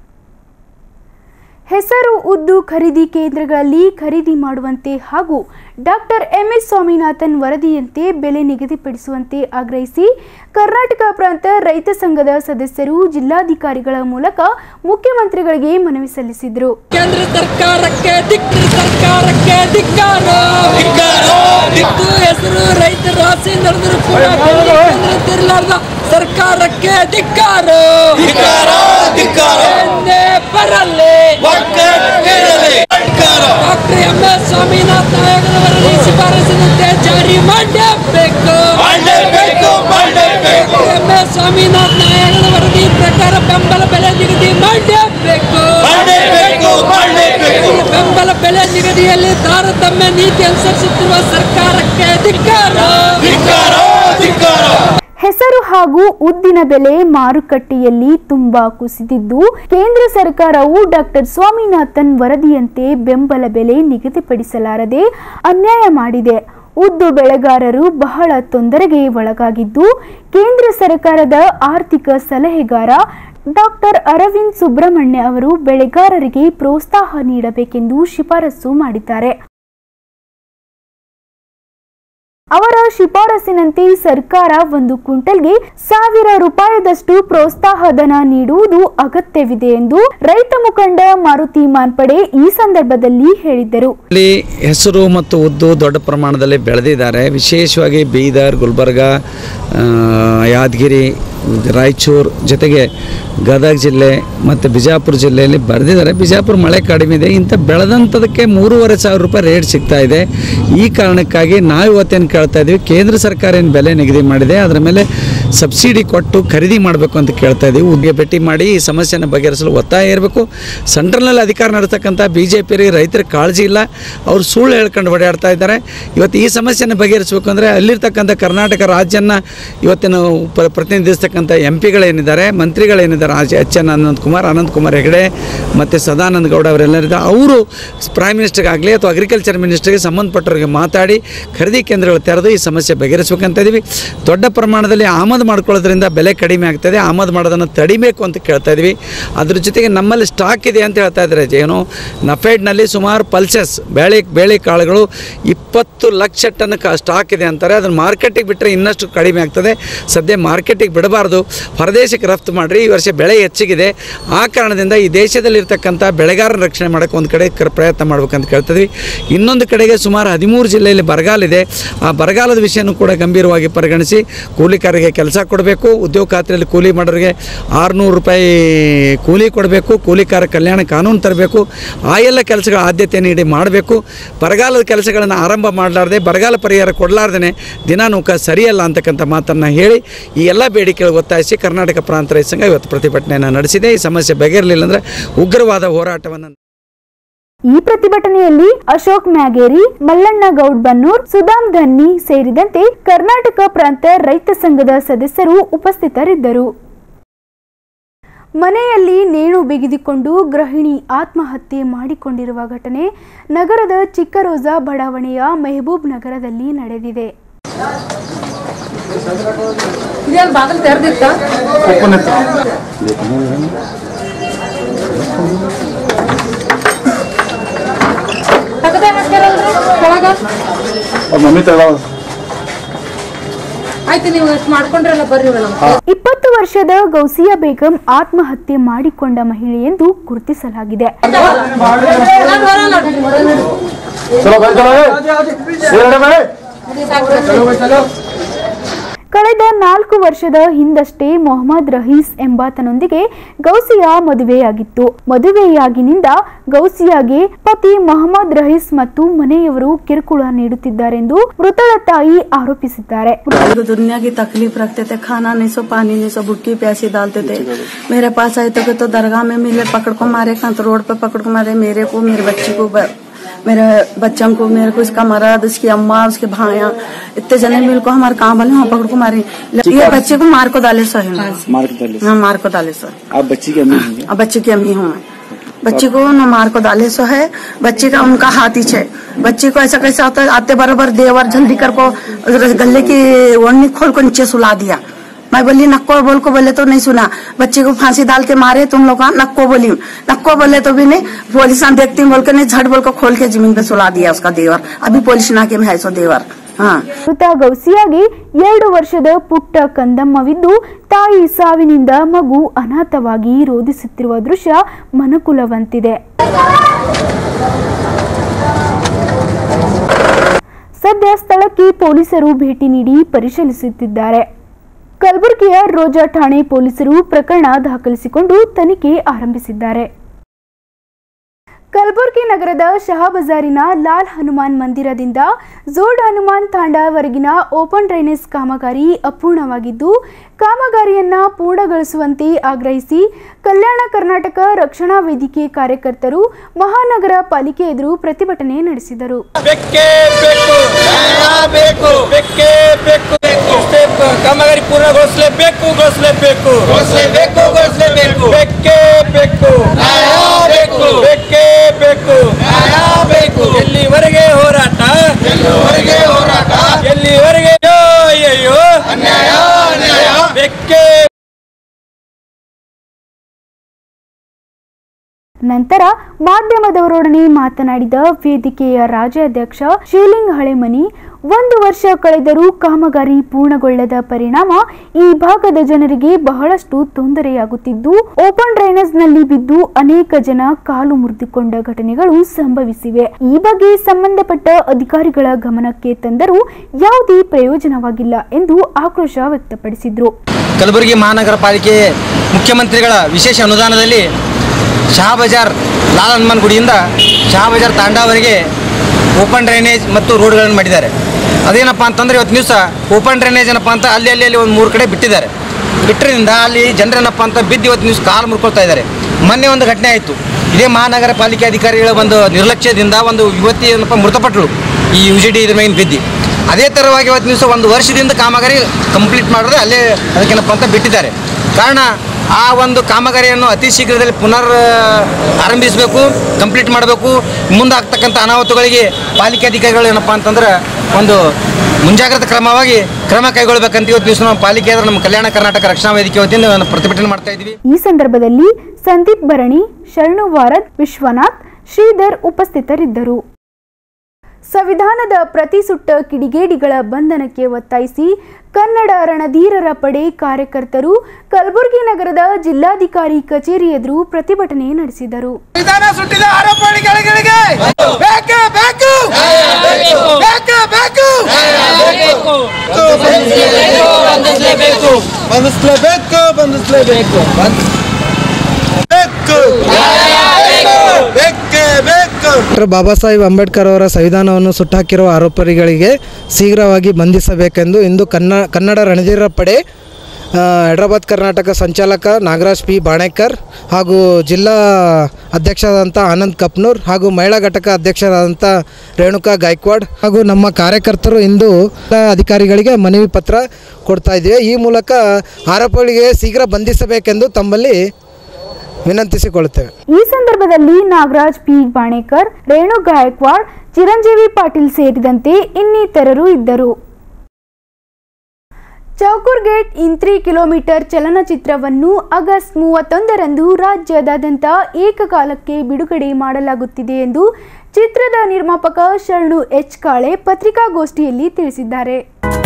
ಹೆಸರು ಉದ್ದು ಖರೀದಿ ಕೇಂದ್ರಗಳಲ್ಲಿ ಖರೀದಿ ಮಾಡುವಂತೆ ಹಾಗೂ ಡಾಕ್ಟರ್ ಎಂಎಸ್ ಸ್ವಾಮಿನಾಥನ್ ವರದಿಯಂತೆ ಬೆಲೆ ನಿಗದಿಪಡಿಸುವಂತೆ ಆಗ್ರಹಿಸಿ ಕರ್ನಾಟಕ ಪ್ರಾಂತ ರೈತ ಸಂಘದ ಸದಸ್ಯರು ಜಿಲ್ಲಾಧಿಕಾರಿಗಳ ಮೂಲಕ ಮುಖ್ಯಮಂತ್ರಿಗಳಿಗೆ ಮನವಿ ಸಲ್ಲಿಸಿದರು ಕೇಂದ್ರ ಸರ್ಕಾರಕ್ಕೆ ದಿಕ್ಕು ಸರ್ಕಾರಕ್ಕೆ ಧಿಕ್ಕಾರ ದಿಕ್ಕು ಹೆಸರು ರೈತರ ಆಸೆ ನಡೆದ್ರು ಕೂಡ ಬೆಲೆ ಕೇಂದ್ರ ತಿರ್ಲಾರ್ದ ಸರ್ಕಾರಕ್ಕೆ ಧಿಕ್ಕಾರ ಎಂದೇ ಬರಲಿ ಡಾಕ್ಟರ್ ಎಂ ಎಸ್ ಸ್ವಾಮಿನಾಥ್ ನಾಯಕರ ವರದಿ ಶಿಫಾರಸಿನಂತೆ ಜಾರಿ ಮಾಡಬೇಕು ಡಾಕ್ಟರ್ ಎಂ ಎಸ್ ಸ್ವಾಮಿನಾಥ್ ನಾಯಕರ ವರದಿ ಪ್ರಕಾರ ಬೆಂಬಲ ಬೆಲೆ ನಿಗದಿ ಮಾಡಬೇಕು ಬೆಂಬಲ ಬೆಲೆ ನಿಗದಿಯಲ್ಲಿ ತಾರತಮ್ಯ ನೀತಿ ಅನುಸರಿಸುತ್ತಿರುವ ಸರ್ಕಾರಕ್ಕೆ ಧಿಕ್ಕಾರ ಹೆಸರು ಹಾಗೂ ಉದ್ದಿನ ಬೆಲೆ ಮಾರುಕಟ್ಟೆಯಲ್ಲಿ ತುಂಬಾ ಕುಸಿದಿದ್ದು ಕೇಂದ್ರ ಸರ್ಕಾರವು ಡಾಕ್ಟರ್ ಸ್ವಾಮಿನಾಥನ್ ವರದಿಯಂತೆ ಬೆಂಬಲ ಬೆಲೆ ನಿಗದಿಪಡಿಸಲಾರದೆ ಅನ್ಯಾಯ ಮಾಡಿದೆ ಉದ್ದು ಬೆಳೆಗಾರರು ಬಹಳ ತೊಂದರೆಗೆ ಒಳಗಾಗಿದ್ದು ಕೇಂದ್ರ ಸರ್ಕಾರದ ಆರ್ಥಿಕ ಸಲಹೆಗಾರ ಡಾಕ್ಟರ್ ಅರವಿಂದ್ ಸುಬ್ರಹ್ಮಣ್ಯ ಅವರು ಬೆಳೆಗಾರರಿಗೆ ಪ್ರೋತ್ಸಾಹ ನೀಡಬೇಕೆಂದು ಶಿಫಾರಸು ಮಾಡಿದ್ದಾರೆ ಅವರ ಶಿಫಾರಸಿನಂತೆ ಸರ್ಕಾರ ಒಂದು ಕ್ವಿಂಟಲ್ಗೆ ಸಾವಿರ ರೂಪಾಯಿದಷ್ಟು ಪ್ರೋತ್ಸಾಹಧನ ನೀಡುವುದು ಅಗತ್ಯವಿದೆ ಎಂದು ರೈತ ಮುಖಂಡ ಮಾರುತಿ ಮಾನ್ಪಡೆ ಈ ಸಂದರ್ಭದಲ್ಲಿ ಹೇಳಿದ್ದರು ಇಲ್ಲಿ ಹೆಸರು ಮತ್ತು ಉದ್ದು ದೊಡ್ಡ ಪ್ರಮಾಣದಲ್ಲಿ ಬೆಳೆದಿದ್ದಾರೆ ವಿಶೇಷವಾಗಿ ಬೀದರ್ ಗುಲ್ಬರ್ಗ ಆ, ಯಾದಗಿರಿ ರಾಯಚೂರು ಜೊತೆಗೆ ಗದಗ ಜಿಲ್ಲೆ ಮತ್ತು ಬಿಜಾಪುರ ಜಿಲ್ಲೆಯಲ್ಲಿ ಬರೆದಿದ್ದಾರೆ ಬಿಜಾಪುರ ಮಳೆ ಕಡಿಮೆ ಇದೆ ಇಂಥ ಬೆಳೆದಂಥದಕ್ಕೆ ಮೂರುವರೆ ಸಾವಿರ ರೂಪಾಯಿ ರೇಟ್ ಸಿಗ್ತಾ ಇದೆ ಈ ಕಾರಣಕ್ಕಾಗಿ ನಾವು ಇವತ್ತೇನು ಕೇಳ್ತಾ ಇದ್ದೀವಿ ಕೇಂದ್ರ ಸರ್ಕಾರ ಏನು ಬೆಲೆ ನಿಗದಿ ಮಾಡಿದೆ ಅದರ ಮೇಲೆ ಸಬ್ಸಿಡಿ ಕೊಟ್ಟು ಖರೀದಿ ಮಾಡಬೇಕು ಅಂತ ಕೇಳ್ತಾ ಇದ್ದೀವಿ ಉದ್ಗೆ ಭೇಟಿ ಮಾಡಿ ಈ ಸಮಸ್ಯೆನ ಬಗೆಹರಿಸಲು ಒತ್ತಾಯ ಇರಬೇಕು ಸೆಂಟ್ರಲ್ನಲ್ಲಿ ಅಧಿಕಾರ ನಡೆಸ್ತಕ್ಕಂಥ ಬಿ ಜೆ ಪಿಯವರಿಗೆ ರೈತರ ಕಾಳಜಿ ಇಲ್ಲ ಅವರು ಸುಳ್ಳು ಹೇಳ್ಕೊಂಡು ಓಡಾಡ್ತಾ ಇದ್ದಾರೆ ಇವತ್ತು ಈ ಸಮಸ್ಯೆನ ಬಗೆಹರಿಸಬೇಕು ಅಂದರೆ ಅಲ್ಲಿರ್ತಕ್ಕಂಥ ಕರ್ನಾಟಕ ರಾಜ್ಯನ ಇವತ್ತಿನ ಪ್ರ ಪ್ರತಿನಿಧಿಸ್ತಕ್ಕಂಥ ಎಂ ಪಿಗಳೇನಿದ್ದಾರೆ ಮಂತ್ರಿಗಳೇನಿದ್ದಾರೆ ಆಚೆ ಎಚ್ ಎನ್ ಅನಂತ್ ಕುಮಾರ್ ಅನಂತ್ ಕುಮಾರ್ ಹೆಗಡೆ ಮತ್ತು ಸದಾನಂದ ಗೌಡ ಅವರೆಲ್ಲರಿದ್ದಾರೆ ಅವರು ಪ್ರೈಮ್ ಮಿನಿಸ್ಟರ್ಗಾಗಲಿ ಅಥವಾ ಅಗ್ರಿಕಲ್ಚರ್ ಮಿನಿಸ್ಟರ್ಗೆ ಸಂಬಂಧಪಟ್ಟವರಿಗೆ ಮಾತಾಡಿ ಖರೀದಿ ಕೇಂದ್ರಗಳು ತೆರೆದು ಈ ಸಮಸ್ಯೆ ಬಗೆಹರಿಸ್ಬೇಕಂತ ಇದ್ದೀವಿ ದೊಡ್ಡ ಪ್ರಮಾಣದಲ್ಲಿ ಆಮದು ಮಾಡ್ಕೊಳ್ಳೋದ್ರಿಂದ ಬೆಲೆ ಕಡಿಮೆ ಆಗ್ತದೆ ಆಮದು ಮಾಡೋದನ್ನು ತಡಿಬೇಕು ಅಂತ ಕೇಳ್ತಾ ಇದ್ವಿ ಅದ್ರ ಜೊತೆಗೆ ನಮ್ಮಲ್ಲಿ ಸ್ಟಾಕ್ ಇದೆ ಅಂತ ಹೇಳ್ತಾ ಇದ್ದಾರೆ ಏನು ನಫೆಡ್ನಲ್ಲಿ ಸುಮಾರು ಪಲ್ಸಸ್ ಬೇಳೆ ಬೇಳೆ ಕಾಳುಗಳು ಇಪ್ಪತ್ತು ಲಕ್ಷ ಟನ್ ಕ ಸ್ಟಾಕ್ ಇದೆ ಅಂತಾರೆ ಅದನ್ನು ಮಾರ್ಕೆಟಿಗೆ ಬಿಟ್ಟರೆ ಇನ್ನಷ್ಟು ಕಡಿಮೆ ಆಗ್ತದೆ ಸದ್ಯ ಮಾರ್ಕೆಟಿಗೆ ಬಿಡಬಾರ್ದು ಹೊರದೇಶಕ್ಕೆ ರಫ್ತು ಮಾಡಿರಿ ಈ ವರ್ಷ ಬೆಳೆ ಹೆಚ್ಚಿಗಿದೆ ಆ ಕಾರಣದಿಂದ ಈ ದೇಶದಲ್ಲಿರ್ತಕ್ಕಂಥ ಬೆಳೆಗಾರರ ರಕ್ಷಣೆ ಮಾಡೋಕ್ಕೆ ಒಂದು ಕಡೆ ಕ- ಪ್ರಯತ್ನ ಮಾಡ್ಬೇಕಂತ ಕೇಳ್ತಿದ್ವಿ ಇನ್ನೊಂದು ಕಡೆಗೆ ಸುಮಾರು ಹದಿಮೂರು ಜಿಲ್ಲೆಯಲ್ಲಿ ಬರಗಾಲ ಇದೆ ಆ ಬರಗಾಲದ ವಿಷಯನೂ ಕೂಡ ಗಂಭೀರವಾಗಿ ಪರಿಗಣಿಸಿ ಕೂಲಿಕಾರರಿಗೆ ಕೆಲಸ ಕೊಡಬೇಕು ಉದ್ಯೋಗ ಖಾತ್ರಿಯಲ್ಲಿ ಕೂಲಿ ಮಾಡೋರಿಗೆ ಆರುನೂರು ರೂಪಾಯಿ ಕೂಲಿ ಕೊಡಬೇಕು ಕೂಲಿಕಾರ ಕಲ್ಯಾಣ ಕಾನೂನು ತರಬೇಕು ಆ ಎಲ್ಲ ಕೆಲಸಗಳ ಆದ್ಯತೆ ನೀಡಿ ಮಾಡಬೇಕು ಬರಗಾಲದ ಕೆಲಸಗಳನ್ನು ಆರಂಭ ಮಾಡಲಾರ್ದೆ ಬರಗಾಲ ಪರಿಹಾರ ಕೊಡಲಾರ್ದೇ ದಿನಾನೂಕ ಸರಿಯಲ್ಲ ಅಂತಕ್ಕಂಥ ಮಾತನ್ನು ಹೇಳಿ ಈ ಎಲ್ಲ ಬೇಡಿಕೆಗಳಿಗೆ ಒತ್ತಾಯಿಸಿ ಕರ್ನಾಟಕ ಪ್ರಾಂತ ರೈತ ಸಂಘ ಇವತ್ತು ಪ್ರತಿಭಟನೆಯನ್ನು ನಡೆಸಿದೆ ಈ ಸಮಸ್ಯೆ ಬಗೆಹರಲಿಲ್ಲ ಅಂದರೆ ಉಗ್ರವಾದ ಹೋರಾಟವನ್ನು ಈ ಪ್ರತಿಭಟನೆಯಲ್ಲಿ ಅಶೋಕ್ ಮ್ಯಾಗೇರಿ ಮಲ್ಲಣ್ಣ ಗೌಡ್ ಬನ್ನೂರ್ ಸುಧಾಮ್ ಧನ್ನಿ ಸೇರಿದಂತೆ ಕರ್ನಾಟಕ ಪ್ರಾಂತ ರೈತ ಸಂಘದ ಸದಸ್ಯರು ಉಪಸ್ಥಿತರಿದ್ದರು ಮನೆಯಲ್ಲಿ ನೇಣು ಬಿಗಿದುಕೊಂಡು ಗೃಹಿಣಿ ಆತ್ಮಹತ್ಯೆ ಮಾಡಿಕೊಂಡಿರುವ ಘಟನೆ ನಗರದ ಚಿಕ್ಕರೋಜಾ ಬಡಾವಣೆಯ ಮೆಹಬೂಬ್ ನಗರದಲ್ಲಿ ನಡೆದಿದೆ ಬಾಗಿಲು ತೆರೆದಿತ್ತ ತಗದೆ ಹಾಕ್ಯಾರಲ್ರಿ ಕೆಳಗ ಮಮ್ಮಿ ತಗೋ ಆಯ್ತು ನೀವು ಎಷ್ಟು ಮಾಡ್ಕೊಂಡ್ರಲ್ಲ ಬರ್ರಿ ಮೇಡಮ್ ಇಪ್ಪತ್ತು ವರ್ಷದ ಗೌಸಿಯಾ ಬೇಗಂ ಆತ್ಮಹತ್ಯೆ ಮಾಡಿಕೊಂಡ ಮಹಿಳೆ ಎಂದು ಗುರುತಿಸಲಾಗಿದೆ ಚಲೋ ಬೈ ಚಲೋ ಏ ಬೈ ಕಳೆದ ನಾಲ್ಕು ವರ್ಷದ ಹಿಂದಷ್ಟೇ ಮೊಹಮ್ಮದ್ ರಹೀಸ್ ಎಂಬಾತನೊಂದಿಗೆ ಗೌಸಿಯಾ ಮದುವೆಯಾಗಿತ್ತು ಮದುವೆಯಾಗಿನಿಂದ ಗೌಸಿಯಾಗೆ ಪತಿ ಮೊಹಮ್ಮದ್ ರಹೀಸ್ ಮತ್ತು ಮನೆಯವರು ಕಿರುಕುಳ ನೀಡುತ್ತಿದ್ದಾರೆಂದು ಮೃತಳ ತಾಯಿ ಆರೋಪಿಸಿದ್ದಾರೆ लोग दुनिया की तकलीफ रखते थे खाना नहीं सो पानी नहीं सो भुक्की प्यासी डालते थे मेरे पास आए तो, तो दरगाह में मिले पकड़ को मारे खान तो रोड पे पकड़ को मारे मेरे को मेरे बच्ची को ब- मेरे बच्चों को मेरे को इसका मरद उसकी अम्मा उसके भाया इतने जने मिल को हमारे काम वाले वहाँ पकड़ को मारे ये बच्चे को मार को डाले सो है मार के डाले हाँ मार को डाले सो आप बच्ची की अम्मी हैं अब बच्चे की अम्मी हूँ मैं बच्ची को न मार को डाले सो है बच्ची का उनका हाथ ही है बच्ची को ऐसा कैसा होता है आते बराबर देवर जल्दी कर को गले की ओढ़नी खोल को नीचे सुला दिया मैं बोली नक्को बोल को बोले तो नहीं सुना बच्चे को फांसी डाल के मारे तुम लोग हाँ, नक्को बोली नक्को बोले तो भी नहीं पुलिस हम देखती हूँ बोल के नहीं झट बोल को खोल के जमीन पे सुला दिया उसका देवर अभी पुलिस नाके में है सो देवर हाँ ಮೃತ ಗೌಸಿಯಾಗಿ ಎರಡು ವರ್ಷದ ಪುಟ್ಟ ಕಂದಮ್ಮವಿದ್ದು ತಾಯಿ ಸಾವಿನಿಂದ ಮಗು ಅನಾಥವಾಗಿ ರೋಧಿಸುತ್ತಿರುವ ದೃಶ್ಯ ಮನುಕುಲವಂತಿದೆ ಸದ್ಯ ಸ್ಥಳಕ್ಕೆ ಪೊಲೀಸರು ಭೇಟಿ ನೀಡಿ ಪರಿಶೀಲಿಸುತ್ತಿದ್ದಾರೆ ಕಲಬುರಗಿಯ ರೋಜಾ ಠಾಣೆ ಪೊಲೀಸರು ಪ್ರಕರಣ ದಾಖಲಿಸಿಕೊಂಡು ತನಿಖೆ ಆರಂಭಿಸಿದ್ದಾರೆ ಕಲಬುರಗಿ ನಗರದ ಶಹಾಬಜಾರಿನ ಲಾಲ್ ಹನುಮಾನ್ ಮಂದಿರದಿಂದ ಝೋಡ್ ಹನುಮಾನ್ ತಾಂಡಾವರೆಗಿನ ಓಪನ್ ಡ್ರೈನೇಜ್ ಕಾಮಗಾರಿ ಅಪೂರ್ಣವಾಗಿದ್ದು ಕಾಮಗಾರಿಯನ್ನ ಪೂರ್ಣಗೊಳಿಸುವಂತೆ ಆಗ್ರಹಿಸಿ ಕಲ್ಯಾಣ ಕರ್ನಾಟಕ ರಕ್ಷಣಾ ವೇದಿಕೆ ಕಾರ್ಯಕರ್ತರು ಮಹಾನಗರ ಪಾಲಿಕೆ ಎದುರು ಪ್ರತಿಭಟನೆ ನಡೆಸಿದರು ಬೇಕೇ ಬೇಕು ನ್ಯಾಯ ಬೇಕು ಬೇಕೇ ಬೇಕು ಇಷ್ಟೇ ಪ- ಕಾಮಗಾರಿ ಪೂರ್ಣಗೊಳಿಸಲೇಬೇಕು ಗೊಳಿಸಲೇಬೇಕು ಗೊಳಿಸಲೇಬೇಕು ಗೊಳಿಸಲೇಬೇಕು ಬೇಕೇ ಬೇಕು ನ್ಯಾಯ ಬೇಕು ಬೇಕೇ ಬೇಕು ನ್ಯಾಯ ಬೇಕು ಎಲ್ಲಿವರೆಗೆ ಹೋರಾಟ ಎಲ್ಲಿವರೆಗೆ ಹೋರಾಟ ಎಲ್ಲಿವರೆಗೆ ಅಯ್ಯೋ ಅನ್ಯಾಯ ಅನ್ಯಾಯ ಬೇಕೇ ನಂತರ ಮಾಧ್ಯಮದವರೊಡನೆ ಮಾತನಾಡಿದ ವೇದಿಕೆಯ ರಾಜ್ಯಾಧ್ಯಕ್ಷ ಶೀಲಿಂಗ್ ಹಳೆಮನಿ ಒಂದು ವರ್ಷ ಕಳೆದರೂ ಕಾಮಗಾರಿ ಪೂರ್ಣಗೊಳ್ಳದ ಪರಿಣಾಮ ಈ ಭಾಗದ ಜನರಿಗೆ ಬಹಳಷ್ಟು ತೊಂದರೆಯಾಗುತ್ತಿದ್ದು ಓಪನ್ ಡ್ರೈನೇಜ್ನಲ್ಲಿ ಬಿದ್ದು ಅನೇಕ ಜನ ಕಾಲು ಮುರಿದುಕೊಂಡ ಘಟನೆಗಳು ಸಂಭವಿಸಿವೆ ಈ ಬಗ್ಗೆ ಸಂಬಂಧಪಟ್ಟ ಅಧಿಕಾರಿಗಳ ಗಮನಕ್ಕೆ ತಂದರೂ ಯಾವುದೇ ಪ್ರಯೋಜನವಾಗಿಲ್ಲ ಎಂದು ಆಕ್ರೋಶ ವ್ಯಕ್ತಪಡಿಸಿದ್ರು ಕಲಬುರಗಿ ಮಹಾನಗರ ಪಾಲಿಕೆ ಮುಖ್ಯಮಂತ್ರಿಗಳ ವಿಶೇಷ ಅನುದಾನದಲ್ಲಿ ಶಹಾ ಬಜಾರ್ ಲಾಲ್ ಹನುಮಾನ್ ಗುಡಿಯಿಂದ ಶಹಾ ಬಜಾರ್ ತಾಂಡಾವರೆಗೆ ಓಪನ್ ಡ್ರೈನೇಜ್ ಮತ್ತು ರೋಡ್ಗಳನ್ನು ಮಾಡಿದ್ದಾರೆ ಅದೇನಪ್ಪ ಅಂತಂದರೆ ಇವತ್ತು ದಿವಸ ಓಪನ್ ಡ್ರೈನೇಜ್ ಏನಪ್ಪ ಅಂತ ಅಲ್ಲಿ ಅಲ್ಲಿ ಅಲ್ಲಿ ಒಂದು ಮೂರು ಕಡೆ ಬಿಟ್ಟಿದ್ದಾರೆ ಬಿಟ್ಟರಿಂದ ಅಲ್ಲಿ ಜನರೇನಪ್ಪ ಅಂತ ಬಿದ್ದು ಇವತ್ತು ದಿವಸ ಕಾಲು ಮುರ್ಕೊಳ್ತಾ ಇದ್ದಾರೆ ಮೊನ್ನೆ ಒಂದು ಘಟನೆ ಆಯಿತು ಇದೇ ಮಹಾನಗರ ಪಾಲಿಕೆ ಅಧಿಕಾರಿಗಳ ಒಂದು ನಿರ್ಲಕ್ಷ್ಯದಿಂದ ಒಂದು ಯುವತಿ ಏನಪ್ಪ ಮೃತಪಟ್ಟಳು ಈ ಯು ಜಿ ಡಿ ಇದ್ರ ಮೇಗಿನ ಬಿದ್ದು ಅದೇ ಥರವಾಗಿ ಇವತ್ತು ದಿವಸ ಒಂದು ವರ್ಷದಿಂದ ಕಾಮಗಾರಿ ಕಂಪ್ಲೀಟ್ ಮಾಡಿದ್ರೆ ಅಲ್ಲೇ ಅದಕ್ಕೇನಪ್ಪ ಅಂತ ಬಿಟ್ಟಿದ್ದಾರೆ ಕಾರಣ ಆ ಒಂದು ಕಾಮಗಾರಿಯನ್ನು ಅತಿ ಶೀಘ್ರದಲ್ಲಿ ಪುನರ್ ಆರಂಭಿಸಬೇಕು ಕಂಪ್ಲೀಟ್ ಮಾಡಬೇಕು ಮುಂದಾಗ್ತಕ್ಕಂಥ ಅನಾಹುತಗಳಿಗೆ ಪಾಲಿಕೆ ಅಧಿಕಾರಿಗಳು ಏನಪ್ಪ ಅಂತಂದ್ರೆ ಒಂದು ಮುಂಜಾಗ್ರತಾ ಕ್ರಮವಾಗಿ ಕ್ರಮ ಕೈಗೊಳ್ಳಬೇಕಂತ ಇವತ್ತು ದಿವಸ ನಮ್ಮ ಪಾಲಿಕೆ ಆದ್ರೆ ನಮ್ಮ ಕಲ್ಯಾಣ ಕರ್ನಾಟಕ ರಕ್ಷಣಾ ವೇದಿಕೆ ವತಿಯಿಂದ ನಾವು ಪ್ರತಿಭಟನೆ ಮಾಡ್ತಾ ಇದ್ದೀವಿ ಈ ಸಂದರ್ಭದಲ್ಲಿ ಸಂದೀಪ್ ಭರಣಿ ಶರಣು ವಾರದ್ ವಿಶ್ವನಾಥ್ ಶ್ರೀಧರ್ ಉಪಸ್ಥಿತರಿದ್ದರು ಸಂವಿಧಾನದ ಪ್ರತಿ ಸುಟ್ಟ ಕಿಡಿಗೇಡಿಗಳ ಬಂಧನಕ್ಕೆ ಒತ್ತಾಯಿಸಿ ಕನ್ನಡ ರಣಧೀರರ ಪಡೆ ಕಾರ್ಯಕರ್ತರು ಕಲಬುರಗಿ ನಗರದ ಜಿಲ್ಲಾಧಿಕಾರಿ ಕಚೇರಿ ಎದುರು ಪ್ರತಿಭಟನೆ ನಡೆಸಿದರು ವಿಧಾನ ಸುಟ್ಟಿದ ಆರೋಪಗಳಿಗೆ ಬೇಕೇ ಬೇಕು ಬೇಕೇ ಬೇಕು ಬಂಧಿಸಲೇಬೇಕು ಬಂಧಿಸಲೇಬೇಕು ಬಂಧಿಸಲೇಬೇಕು ಬೇಕು ಬೇಕೇ ಬೇಕು ಡಾಕ್ಟರ್ ಬಾಬಾ ಸಾಹೇಬ್ ಅಂಬೇಡ್ಕರ್ ಅವರ ಸಂವಿಧಾನವನ್ನು ಸುಟ್ಟಾಕಿರುವ ಆರೋಪಿಗಳಿಗೆ ಶೀಘ್ರವಾಗಿ ಬಂಧಿಸಬೇಕೆಂದು ಇಂದು ಕನ್ನ ಕನ್ನಡ ರಣಧೀರ ಪಡೆ ಆ, ಹೈದರಾಬಾದ್ ಕರ್ನಾಟಕ ಸಂಚಾಲಕ ನಾಗರಾಜ್ ಪಿ ಬಾಣೇಕರ್ ಹಾಗೂ ಜಿಲ್ಲಾ ಅಧ್ಯಕ್ಷರಾದಂಥ ಆನಂದ್ ಕಪ್ನೂರ್ ಹಾಗೂ ಮಹಿಳಾ ಘಟಕ ಅಧ್ಯಕ್ಷರಾದಂಥ ರೇಣುಕಾ ಗಾಯಕ್ವಾಡ್ ಹಾಗೂ ನಮ್ಮ ಕಾರ್ಯಕರ್ತರು ಇಂದು ಎಲ್ಲ ಅಧಿಕಾರಿಗಳಿಗೆ ಮನವಿ ಪತ್ರ ಕೊಡ್ತಾ ಇದ್ದೀವಿ ಈ ಮೂಲಕ ಆರೋಪಿಗಳಿಗೆ ಶೀಘ್ರ ಬಂಧಿಸಬೇಕೆಂದು ತಮ್ಮಲ್ಲಿ ವಿನಂತಿಸಿಕೊಳ್ಳುತ್ತೇವೆ ಈ ಸಂದರ್ಭದಲ್ಲಿ ನಾಗರಾಜ್ ಪಿ ಬಾಣೇಕರ್ ರೇಣು ಗಾಯಕ್ವಾಡ್ ಚಿರಂಜೀವಿ ಪಾಟೀಲ್ ಸೇರಿದಂತೆ ಇನ್ನಿತರರು ಇದ್ದರು Chowkur gate in three kilometre ಚಲನಚಿತ್ರವನ್ನು ಆಗಸ್ಟ್ ಮೂವತ್ತೊಂದರಂದು ರಾಜ್ಯಾದ್ಯಂತ ಏಕಕಾಲಕ್ಕೆ ಬಿಡುಗಡೆ ಮಾಡಲಾಗುತ್ತಿದೆ ಎಂದು ಚಿತ್ರದ ನಿರ್ಮಾಪಕ ಶರಣು ಎಚ್ ಕಾಳೆ ಪತ್ರಿಕಾಗೋಷ್ಠಿಯಲ್ಲಿ ತಿಳಿಸಿದ್ದಾರೆ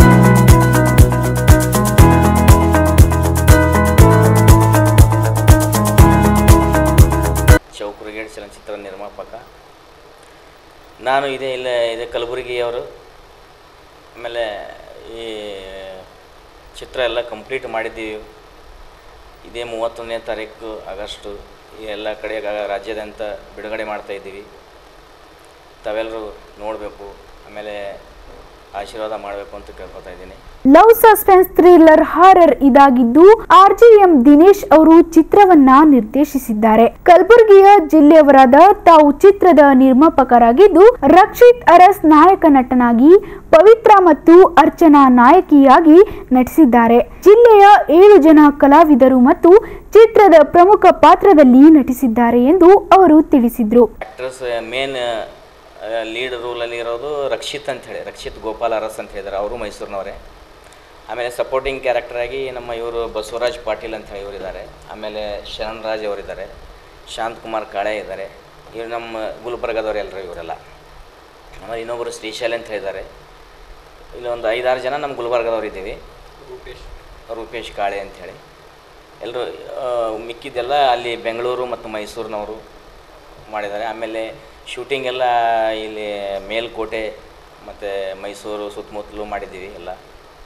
ಚೌಕುರಿಗೇಡ್ ಚಲನಚಿತ್ರ ನಿರ್ಮಾಪಕ ನಾನು ಇದೇ ಇಲ್ಲೇ ಇದೇ ಕಲಬುರಗಿಯವರು ಆಮೇಲೆ ಈ ಚಿತ್ರ ಎಲ್ಲ ಕಂಪ್ಲೀಟ್ ಮಾಡಿದ್ದೀವಿ ಇದೇ ಮೂವತ್ತೊಂದನೇ ತಾರೀಕು ಆಗಸ್ಟು ಈ ಎಲ್ಲ ಕಡೆ ಗ- ರಾಜ್ಯಾದ್ಯಂತ ಬಿಡುಗಡೆ ಮಾಡ್ತಾ ಇದ್ದೀವಿ ತಾವೆಲ್ಲರೂ ನೋಡಬೇಕು ಆಮೇಲೆ ಆಶೀರ್ವಾದ ಮಾಡಬೇಕು ಅಂತ ಕೇಳ್ಕೊತಾ ಇದ್ದೀನಿ ಲವ್ ಸಸ್ಪೆನ್ಸ್ ಥ್ರಿಲ್ಲರ್ ಹಾರರ್ ಇದಾಗಿದ್ದು ಆರ್ಜಿಎಂ ದಿನೇಶ್ ಅವರು ಚಿತ್ರವನ್ನ ನಿರ್ದೇಶಿಸಿದ್ದಾರೆ ಕಲಬುರಗಿಯ ಜಿಲ್ಲೆಯವರಾದ ತಾವು ಚಿತ್ರದ ನಿರ್ಮಾಪಕರಾಗಿದ್ದು ರಕ್ಷಿತ್ ಅರಸ್ ನಾಯಕ ನಟನಾಗಿ ಪವಿತ್ರ ಮತ್ತು ಅರ್ಚನಾ ನಾಯಕಿಯಾಗಿ ನಟಿಸಿದ್ದಾರೆ ಜಿಲ್ಲೆಯ ಏಳು ಜನ ಕಲಾವಿದರು ಮತ್ತು ಚಿತ್ರದ ಪ್ರಮುಖ ಪಾತ್ರದಲ್ಲಿ ನಟಿಸಿದ್ದಾರೆ ಎಂದು ಅವರು ತಿಳಿಸಿದ್ರು ಆ್ಯಕ್ಟ್ರಸ್ ಮೇನ್ ಲೀಡ್ ರೋಲಲ್ಲಿ ಇರೋದು ರಕ್ಷಿತ್ ಅಂತ ಹೇಳಿ ರಕ್ಷಿತ್ ಗೋಪಾಲ್ ಅರಸ್ ಅಂತ ಹೇಳಿದ್ದಾರೆ ಅವರು ಮೈಸೂರಿನವರೇ ಆಮೇಲೆ ಸಪೋರ್ಟಿಂಗ್ ಕ್ಯಾರೆಕ್ಟರಾಗಿ ನಮ್ಮ ಇವರು ಬಸವರಾಜ್ ಪಾಟೀಲ್ ಅಂತ ಹೇಳಿ ಇವರಿದ್ದಾರೆ ಆಮೇಲೆ ಶರಣ್ ರಾಜ್ ಅವರಿದ್ದಾರೆ ಶಾಂತ್ ಕುಮಾರ್ ಕಾಳೆ ಇದ್ದಾರೆ ಇವರು ನಮ್ಮ ಗುಲ್ಬರ್ಗದವ್ರು ಎಲ್ಲರೂ ಇವರೆಲ್ಲ ಆಮೇಲೆ ಇನ್ನೊಬ್ಬರು ಶ್ರೀಶೈಲ್ ಅಂತ ಹೇಳಿದ್ದಾರೆ ಇಲ್ಲಿ ಒಂದು ಐದಾರು ಜನ ನಮ್ಮ ಗುಲ್ಬರ್ಗದವ್ರು ಇದ್ದೀವಿ ರೂಪೇಶ್ ರೂಪೇಶ್ ಕಾಳೆ ಅಂಥೇಳಿ ಎಲ್ಲರೂ ಮಿಕ್ಕಿದ್ದೆಲ್ಲ ಅಲ್ಲಿ ಬೆಂಗಳೂರು ಮತ್ತು ಮೈಸೂರಿನವರು ಮಾಡಿದ್ದಾರೆ ಆಮೇಲೆ ಶೂಟಿಂಗ್ ಎಲ್ಲ ಇಲ್ಲಿ ಮೇಲ್ಕೋಟೆ ಮತ್ತು ಮೈಸೂರು ಸುತ್ತಮುತ್ತಲು ಮಾಡಿದ್ದೀವಿ ಎಲ್ಲ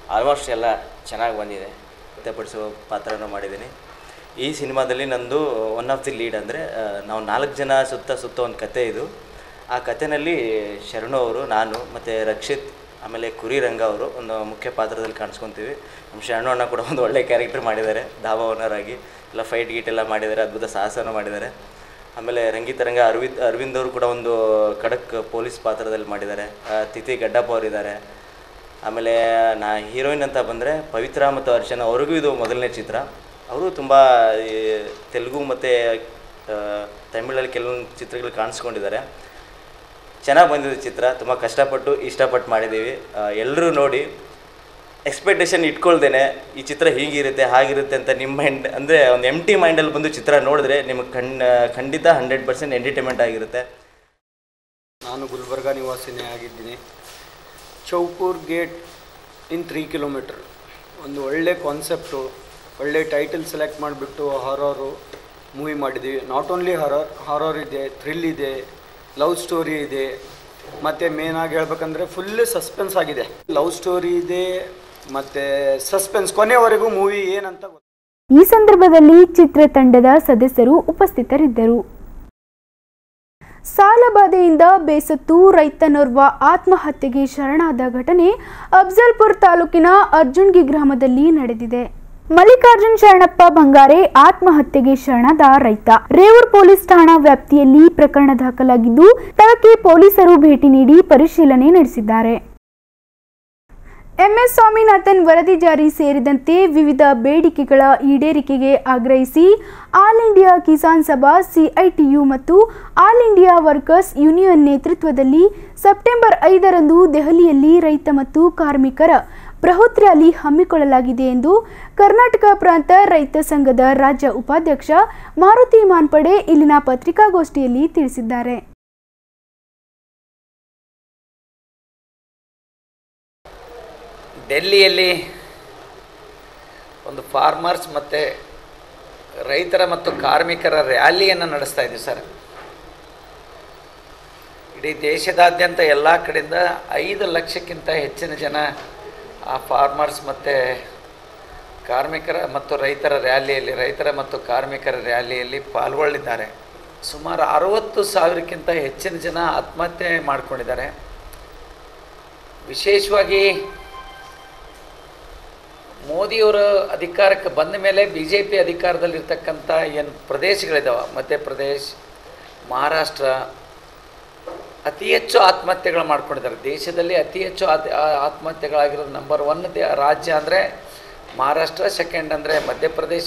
ಆಲ್ಮೋಸ್ಟ್ ಎಲ್ಲ ಚೆನ್ನಾಗಿ ಬಂದಿದೆ ವ್ಯಕ್ತಪಡಿಸುವ ಪಾತ್ರನ ಮಾಡಿದ್ದೀನಿ ಈ ಸಿನಿಮಾದಲ್ಲಿ ನಂದು ಒನ್ ಆಫ್ ದಿ ಲೀಡ್ ಅಂದರೆ ನಾವು ನಾಲ್ಕು ಜನ ಸುತ್ತ ಸುತ್ತ ಒಂದು ಕತೆ ಇದು ಆ ಕಥೆನಲ್ಲಿ ಶರಣು ಅವರು ನಾನು ಮತ್ತು ರಕ್ಷಿತ್ ಆಮೇಲೆ ಕುರಿ ರಂಗ ಅವರು ಒಂದು ಮುಖ್ಯ ಪಾತ್ರದಲ್ಲಿ ಕಾಣಿಸ್ಕೊತೀವಿ ನಮ್ಮ ಶರಣು ಅಣ್ಣ ಕೂಡ ಒಂದು ಒಳ್ಳೆ ಕ್ಯಾರೆಕ್ಟರ್ ಮಾಡಿದ್ದಾರೆ ಧಾಬಾ ಓನರ್ ಆಗಿ ಎಲ್ಲ ಫೈಟ್ ಗೀಟ್ ಎಲ್ಲ ಮಾಡಿದ್ದಾರೆ ಅದ್ಭುತ ಸಾಹಸನ ಮಾಡಿದ್ದಾರೆ ಆಮೇಲೆ ರಂಗಿತರಂಗ ಅರವಿಂದ್ ಅರವಿಂದ್ ಅವರು ಕೂಡ ಒಂದು ಖಡಕ್ ಪೊಲೀಸ್ ಪಾತ್ರದಲ್ಲಿ ಮಾಡಿದ್ದಾರೆ ಆ, ತಿಥಿ ಗಡ್ಡಪ್ಪ ಅವರಿದ್ದಾರೆ ಆಮೇಲೆ ನಾ ಹೀರೋಯಿನ್ ಅಂತ ಬಂದರೆ ಪವಿತ್ರ ಮತ್ತು ಅರ್ಚನಾ ಅವ್ರಿಗೂ ಇದು ಮೊದಲನೇ ಚಿತ್ರ ಅವರು ತುಂಬ ಈ ತೆಲುಗು ಮತ್ತು ತಮಿಳಲ್ಲಿ ಕೆಲವೊಂದು ಚಿತ್ರಗಳು ಕಾಣಿಸ್ಕೊಂಡಿದ್ದಾರೆ ಚೆನ್ನಾಗಿ ಬಂದಿದೆ ಚಿತ್ರ ತುಂಬ ಕಷ್ಟಪಟ್ಟು ಇಷ್ಟಪಟ್ಟು ಮಾಡಿದ್ದೀವಿ ಎಲ್ಲರೂ ನೋಡಿ ಎಕ್ಸ್ಪೆಕ್ಟೇಷನ್ ಇಟ್ಕೊಳ್ದೇನೆ ಈ ಚಿತ್ರ ಹೀಗಿರುತ್ತೆ ಹಾಗಿರುತ್ತೆ ಅಂತ ನಿಮ್ಮ ಮೈಂಡ್ ಅಂದರೆ ಒಂದು ಎಮ್ ಟಿ ಮೈಂಡಲ್ಲಿ ಬಂದು ಚಿತ್ರ ನೋಡಿದ್ರೆ ನಿಮಗೆ ಖಂಡ ಖಂಡಿತ ಹಂಡ್ರೆಡ್ ಪರ್ಸೆಂಟ್ ಎಂಟರ್ಟೈನ್ಮೆಂಟ್ ಆಗಿರುತ್ತೆ ನಾನು ಗುಲ್ಬರ್ಗ ನಿವಾಸಿನೇ ಆಗಿದ್ದೀನಿ Chowpur gate in three kilometre ಒಂದು ಒಳ್ಳೆ ಕಾನ್ಸೆಪ್ಟು ಒಳ್ಳೆ ಟೈಟಲ್ ಸೆಲೆಕ್ಟ್ ಮಾಡಿಬಿಟ್ಟು ಹಾರರು ಮೂವಿ ಮಾಡಿದ್ದೀವಿ ನಾಟ್ ಓನ್ಲಿ ಹಾರರ್ ಹಾರರ್ ಇದೆ ಥ್ರಿಲ್ ಇದೆ ಲವ್ ಸ್ಟೋರಿ ಇದೆ ಮತ್ತು ಮೇನಾಗಿ ಹೇಳ್ಬೇಕಂದ್ರೆ ಫುಲ್ ಸಸ್ಪೆನ್ಸ್ ಆಗಿದೆ ಲವ್ ಸ್ಟೋರಿ ಇದೆ ಮತ್ತು ಸಸ್ಪೆನ್ಸ್ ಕೊನೆವರೆಗೂ ಮೂವಿ ಏನಂತ ಗೊತ್ತಿಲ್ಲ. ಈ ಸಂದರ್ಭದಲ್ಲಿ ಚಿತ್ರತಂಡದ ಸದಸ್ಯರು ಉಪಸ್ಥಿತರಿದ್ದರು ಸಾಲಬಾಧೆಯಿಂದ ಬೇಸತ್ತು ರೈತನೋರ್ವ ಆತ್ಮಹತ್ಯೆಗೆ ಶರಣಾದ ಘಟನೆ ಅಫ್ಜಲ್ಪುರ್ ತಾಲೂಕಿನ ಅರ್ಜುನ್ಗಿ ಗ್ರಾಮದಲ್ಲಿ ನಡೆದಿದೆ ಮಲ್ಲಿಕಾರ್ಜುನ್ ಶರಣಪ್ಪ ಬಂಗಾರೆ ಆತ್ಮಹತ್ಯೆಗೆ ಶರಣಾದ ರೈತ ರೇವೂರ್ ಪೊಲೀಸ್ ಠಾಣಾ ವ್ಯಾಪ್ತಿಯಲ್ಲಿ ಪ್ರಕರಣ ದಾಖಲಾಗಿದ್ದು ಸ್ಥಳಕ್ಕೆ ಪೊಲೀಸರು ಭೇಟಿ ನೀಡಿ ಪರಿಶೀಲನೆ ನಡೆಸಿದ್ದಾರೆ ಎಂಎಸ್ ಸ್ವಾಮಿನಾಥನ್ ವರದಿ ಜಾರಿ ಸೇರಿದಂತೆ ವಿವಿಧ ಬೇಡಿಕೆಗಳ ಈಡೇರಿಕೆಗೆ ಆಗ್ರಹಿಸಿ all India Kisan Sabha CITU ಮತ್ತು ಆಲ್ ಇಂಡಿಯಾ ವರ್ಕರ್ಸ್ ಯೂನಿಯನ್ ನೇತೃತ್ವದಲ್ಲಿ ಸೆಪ್ಟೆಂಬರ್ ಐದರಂದು ದೆಹಲಿಯಲ್ಲಿ ರೈತ ಮತ್ತು ಕಾರ್ಮಿಕರ ಬೃಹತ್ ರ್ಯಾಲಿ ಹಮ್ಮಿಕೊಳ್ಳಲಾಗಿದೆ ಎಂದು ಕರ್ನಾಟಕ ಪ್ರಾಂತ ರೈತ ಸಂಘದ ರಾಜ್ಯ ಉಪಾಧ್ಯಕ್ಷ ಮಾರುತಿ ಮಾನ್ಪಡೆ ಇಲ್ಲಿನ ಪತ್ರಿಕಾಗೋಷ್ಠಿಯಲ್ಲಿ ತಿಳಿಸಿದ್ದಾರೆ ಡೆಲ್ಲಿಯಲ್ಲಿ ಒಂದು ಫಾರ್ಮರ್ಸ್ ಮತ್ತು ರೈತರ ಮತ್ತು ಕಾರ್ಮಿಕರ ರ್ಯಾಲಿಯನ್ನು ನಡೆಸ್ತಾ ಇದ್ದೀವಿ ಸರ್ ಇಡೀ ದೇಶದಾದ್ಯಂತ ಎಲ್ಲ ಕಡೆಯಿಂದ ಐದು ಲಕ್ಷಕ್ಕಿಂತ ಹೆಚ್ಚಿನ ಜನ ಆ ಫಾರ್ಮರ್ಸ್ ಮತ್ತು ಕಾರ್ಮಿಕರ ಮತ್ತು ರೈತರ ರ್ಯಾಲಿಯಲ್ಲಿ ರೈತರ ಮತ್ತು ಕಾರ್ಮಿಕರ ರ್ಯಾಲಿಯಲ್ಲಿ ಪಾಲ್ಗೊಳ್ಳಿದ್ದಾರೆ ಸುಮಾರು ಅರುವತ್ತು ಸಾವಿರಕ್ಕಿಂತ ಹೆಚ್ಚಿನ ಜನ ಆತ್ಮಹತ್ಯೆ ಮಾಡಿಕೊಂಡಿದ್ದಾರೆ ವಿಶೇಷವಾಗಿ ಮೋದಿಯವರು ಅಧಿಕಾರಕ್ಕೆ ಬಂದ ಮೇಲೆ ಬಿ ಜೆ ಪಿ ಅಧಿಕಾರದಲ್ಲಿರ್ತಕ್ಕಂಥ ಏನು ಪ್ರದೇಶಗಳಿದ್ದಾವೆ ಮಧ್ಯಪ್ರದೇಶ್ ಮಹಾರಾಷ್ಟ್ರ ಅತಿ ಹೆಚ್ಚು ಆತ್ಮಹತ್ಯೆಗಳು ಮಾಡ್ಕೊಂಡಿದ್ದಾರೆ ದೇಶದಲ್ಲಿ ಅತಿ ಹೆಚ್ಚು ಆತ್ ಆ- ಆತ್ಮಹತ್ಯೆಗಳಾಗಿರೋದು ನಂಬರ್ ಒನ್ ದೇ ರಾಜ್ಯ ಅಂದರೆ ಮಹಾರಾಷ್ಟ್ರ ಸೆಕೆಂಡ್ ಅಂದರೆ ಮಧ್ಯಪ್ರದೇಶ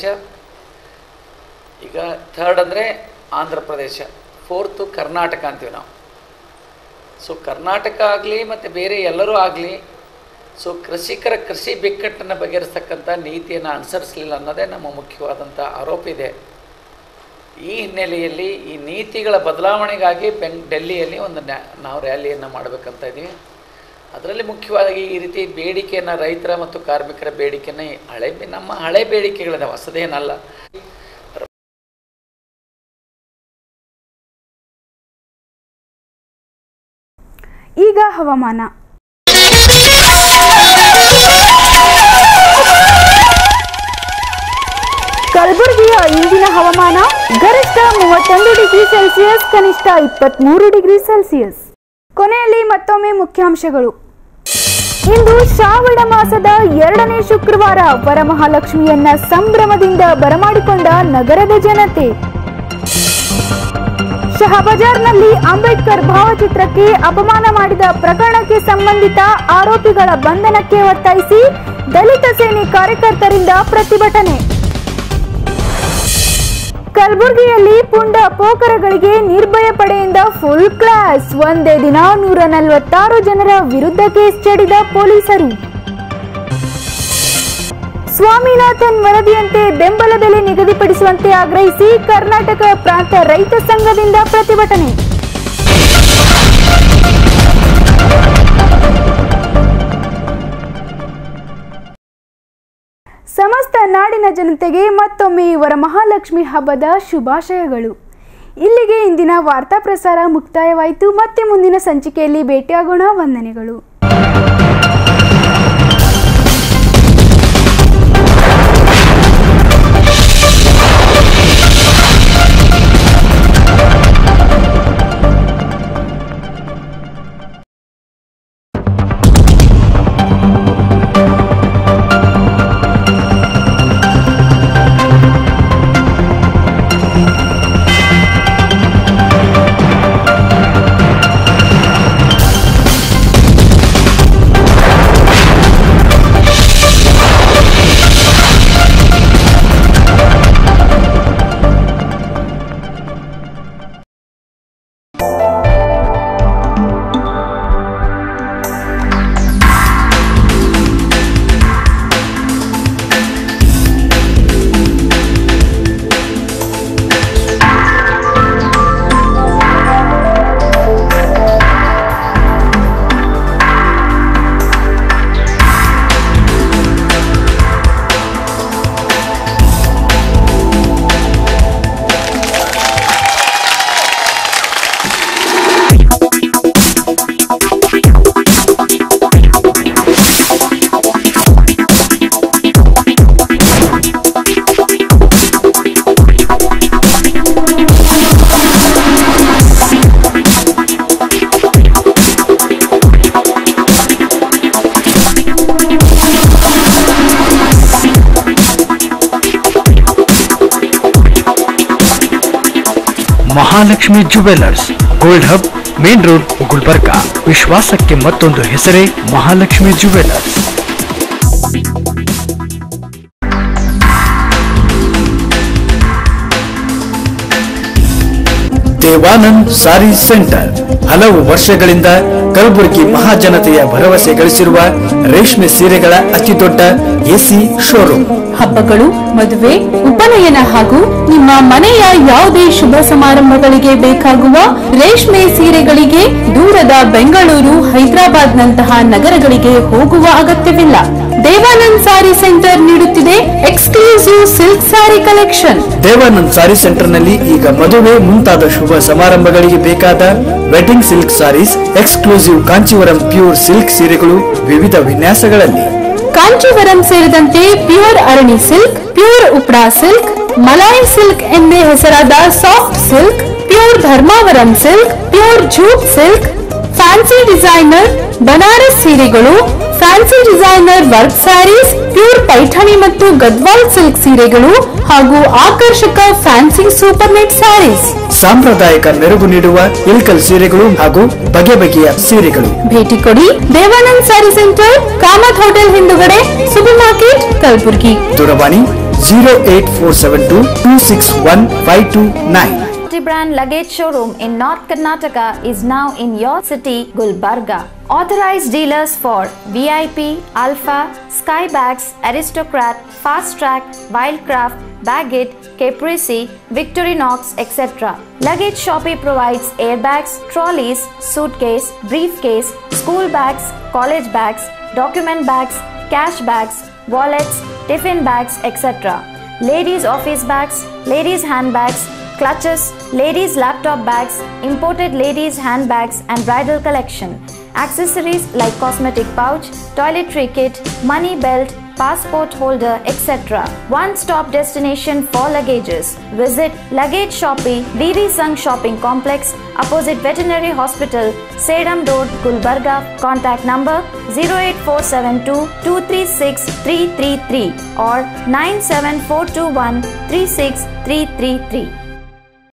ಈಗ ಥರ್ಡ್ ಅಂದರೆ ಆಂಧ್ರ ಪ್ರದೇಶ ಫೋರ್ತು ಕರ್ನಾಟಕ ಅಂತೀವಿ ನಾವು ಸೊ ಕರ್ನಾಟಕ ಆಗಲಿ ಮತ್ತು ಬೇರೆ ಎಲ್ಲರೂ ಆಗಲಿ ಸೊ ಕೃಷಿಕರ ಕೃಷಿ ಬಿಕ್ಕಟ್ಟನ್ನು ಬಗೆಹರಿಸ್ತಕ್ಕಂಥ ನೀತಿಯನ್ನು ಅನುಸರಿಸಲಿಲ್ಲ ಅನ್ನೋದೇ ನಮ್ಮ ಮುಖ್ಯವಾದಂಥ ಆರೋಪ ಇದೆ ಈ ಹಿನ್ನೆಲೆಯಲ್ಲಿ ಈ ನೀತಿಗಳ ಬದಲಾವಣೆಗಾಗಿ ಬೆಂಗ್ ಡೆಲ್ಲಿಯಲ್ಲಿ ಒಂದು ನ್ಯಾ ನಾವು ರ್ಯಾಲಿಯನ್ನು ಮಾಡಬೇಕಂತ ಇದ್ದೀವಿ ಅದರಲ್ಲಿ ಮುಖ್ಯವಾಗಿ ಈ ರೀತಿ ಬೇಡಿಕೆಯನ್ನು ರೈತರ ಮತ್ತು ಕಾರ್ಮಿಕರ ಬೇಡಿಕೆಯನ್ನು ಈ ಹಳೆ ಬೆ- ನಮ್ಮ ಹಳೆ ಬೇಡಿಕೆಗಳಿದಾವೆ ಹೊಸದೇನಲ್ಲ ಈಗ ಹವಾಮಾನ ಕಲಬುರಗಿಯ ಇಂದಿನ ಹವಾಮಾನ ಗರಿಷ್ಠ ಮೂವತ್ತೊಂದು ಡಿಗ್ರಿ ಸೆಲ್ಸಿಯಸ್ ಕನಿಷ್ಠ ಇಪ್ಪತ್ಮೂರು ಡಿಗ್ರಿ ಸೆಲ್ಸಿಯಸ್ ಕೊನೆಯಲ್ಲಿ ಮತ್ತೊಮ್ಮೆ ಮುಖ್ಯಾಂಶಗಳು ಇಂದು ಶ್ರಾವಣ ಮಾಸದ ಎರಡನೇ ಶುಕ್ರವಾರ ವರಮಹಾಲಕ್ಷ್ಮಿಯನ್ನ ಸಂಭ್ರಮದಿಂದ ಬರಮಾಡಿಕೊಂಡ ನಗರದ ಜನತೆ ಶಹಬಜಾರ್ನಲ್ಲಿ ಅಂಬೇಡ್ಕರ್ ಭಾವಚಿತ್ರಕ್ಕೆ ಅಪಮಾನ ಮಾಡಿದ ಪ್ರಕರಣಕ್ಕೆ ಸಂಬಂಧಿತ ಆರೋಪಿಗಳ ಬಂಧನಕ್ಕೆ ಒತ್ತಾಯಿಸಿ ದಲಿತ ಸೇನೆ ಕಾರ್ಯಕರ್ತರಿಂದ ಪ್ರತಿಭಟನೆ ಕಲಬುರಗಿಯಲ್ಲಿ ಪುಂಡ ಪೋಕರಗಳಿಗೆ ನಿರ್ಭಯ ಪಡೆಯಿಂದ ಫುಲ್ ಕ್ಲಾಸ್ ಒಂದೇ ದಿನ ನೂರ ನಲವತ್ತಾರು ಜನರ ವಿರುದ್ಧ ಕೇಸ್ ಚಡಿದ ಪೊಲೀಸರು ಸ್ವಾಮಿನಾಥನ್ ವರದಿಯಂತೆ ಬೆಂಬಲ ಬೆಲೆ ನಿಗದಿಪಡಿಸುವಂತೆ ಆಗ್ರಹಿಸಿ ಕರ್ನಾಟಕ ಪ್ರಾಂತ ರೈತ ಸಂಘದಿಂದ ಪ್ರತಿಭಟನೆ ಸಮಸ್ತ ನಾಡಿನ ಜನತೆಗೆ ಮತ್ತೊಮ್ಮೆ ವರಮಹಾಲಕ್ಷ್ಮಿ ಹಬ್ಬದ ಶುಭಾಶಯಗಳು ಇಲ್ಲಿಗೆ ಇಂದಿನ ವಾರ್ತಾ ಪ್ರಸಾರ ಮುಕ್ತಾಯವಾಯಿತು ಮತ್ತೆ ಮುಂದಿನ ಸಂಚಿಕೆಯಲ್ಲಿ ಭೇಟಿಯಾಗೋಣ ವಂದನೆಗಳು Mahalakshmi jewellers gold hub main road Gulbarga ವಿಶ್ವಾಸಕ್ಕೆ ಮತ್ತೊಂದು ಹೆಸರೇ Mahalakshmi jewellers Devanand sari centre ಹಲವು ವರ್ಷಗಳಿಂದ ಕಲಬುರಗಿ ಮಹಾಜನತೆಯ ಭರವಸೆ ಗಳಿಸಿರುವ ರೇಷ್ಮೆ ಸೀರೆಗಳ ಅತಿದೊಡ್ಡ ಎಸಿ ಶೋರೂಮ್ ಹಬ್ಬಗಳು ಮದುವೆ ಉಪನಯನ ಹಾಗೂ ನಿಮ್ಮ ಮನೆಯ ಯಾವುದೇ ಶುಭ ಸಮಾರಂಭಗಳಿಗೆ ಬೇಕಾಗುವ ರೇಷ್ಮೆ ಸೀರೆಗಳಿಗೆ ದೂರದ ಬೆಂಗಳೂರು ಹೈದರಾಬಾದ್ ನಂತಹ ನಗರಗಳಿಗೆ ಹೋಗುವ ಅಗತ್ಯವಿಲ್ಲ ದೇವಾನಂದ್ ಸಾರಿ ಸೆಂಟರ್ ನೀಡುತ್ತಿದೆ exclusive silk sari collection Devanand sari ಸೆಂಟರ್ನಲ್ಲಿ ಈಗ ಮದುವೆ ಮುಂತಾದ ಶುಭ ಸಮಾರಂಭಗಳಿಗೆ ಬೇಕಾದ wedding silk saris exclusive Kanjeevaram pure silk ಸೀರೆಗಳು ವಿವಿಧ ವಿನ್ಯಾಸಗಳಲ್ಲಿ ಕಾಂಚೀವರಂ ಸೇರಿದಂತೆ pure Arani silk pure Uppada silk Malai silk ಎಂದೇ ಹೆಸರಾದ soft silk pure Dharmavaram silk pure jute silk fancy designer Banaras ಸೀರೆಗಳು fancy designer work saris pure Paithani ಮತ್ತು ಗದ್ವಾಲ್ ಸಿಲ್ಕ್ ಸೀರೆಗಳು ಹಾಗೂ ಆಕರ್ಷಕ ಫ್ಯಾನ್ಸಿ ಸೂಪರ್ ನೆಟ್ ಸ್ಯಾರೀಸ್ ಸಾಂಪ್ರದಾಯಿಕ ಮೆರುಗು ನೀಡುವ ಇಲ್ಕಲ್ ಸೀರೆಗಳು ಹಾಗೂ ಬಗೆ ಬಗೆಯ ಸೀರೆಗಳು ಭೇಟಿ ಕೊಡಿ Devanand sari centre Kamath hotel ಹಿಂದುಗಡೆ ಸೂಪರ್ ಮಾರ್ಕೆಟ್ ಕಲಬುರ್ಗಿ ದೂರವಾಣಿ zero eight four seven two two six one five two nine Multi-brand luggage showroom in North Karnataka is now in your city, Gulbarga. Authorized dealers for VIP, Alpha, Skybags, Aristocrat, Fast Track, Wildcraft, Baggett, Caprese, Victorinox, etc. Luggage Shoppe provides airbags, trolleys, suitcase, briefcase, school bags, college bags, document bags, cash bags, wallets, tiffin bags, etc. Ladies office bags, ladies handbags, clutches, ladies laptop bags, imported ladies handbags and bridal collection. Accessories like cosmetic pouch, toiletry kit, money belt, passport holder, etc. One-stop destination for luggages. Visit Luggage Shoppe, VV Sung Shopping Complex, opposite Veterinary Hospital, Sedam Road, Gulbarga. Contact number 08472 236 333 or 97421 36333.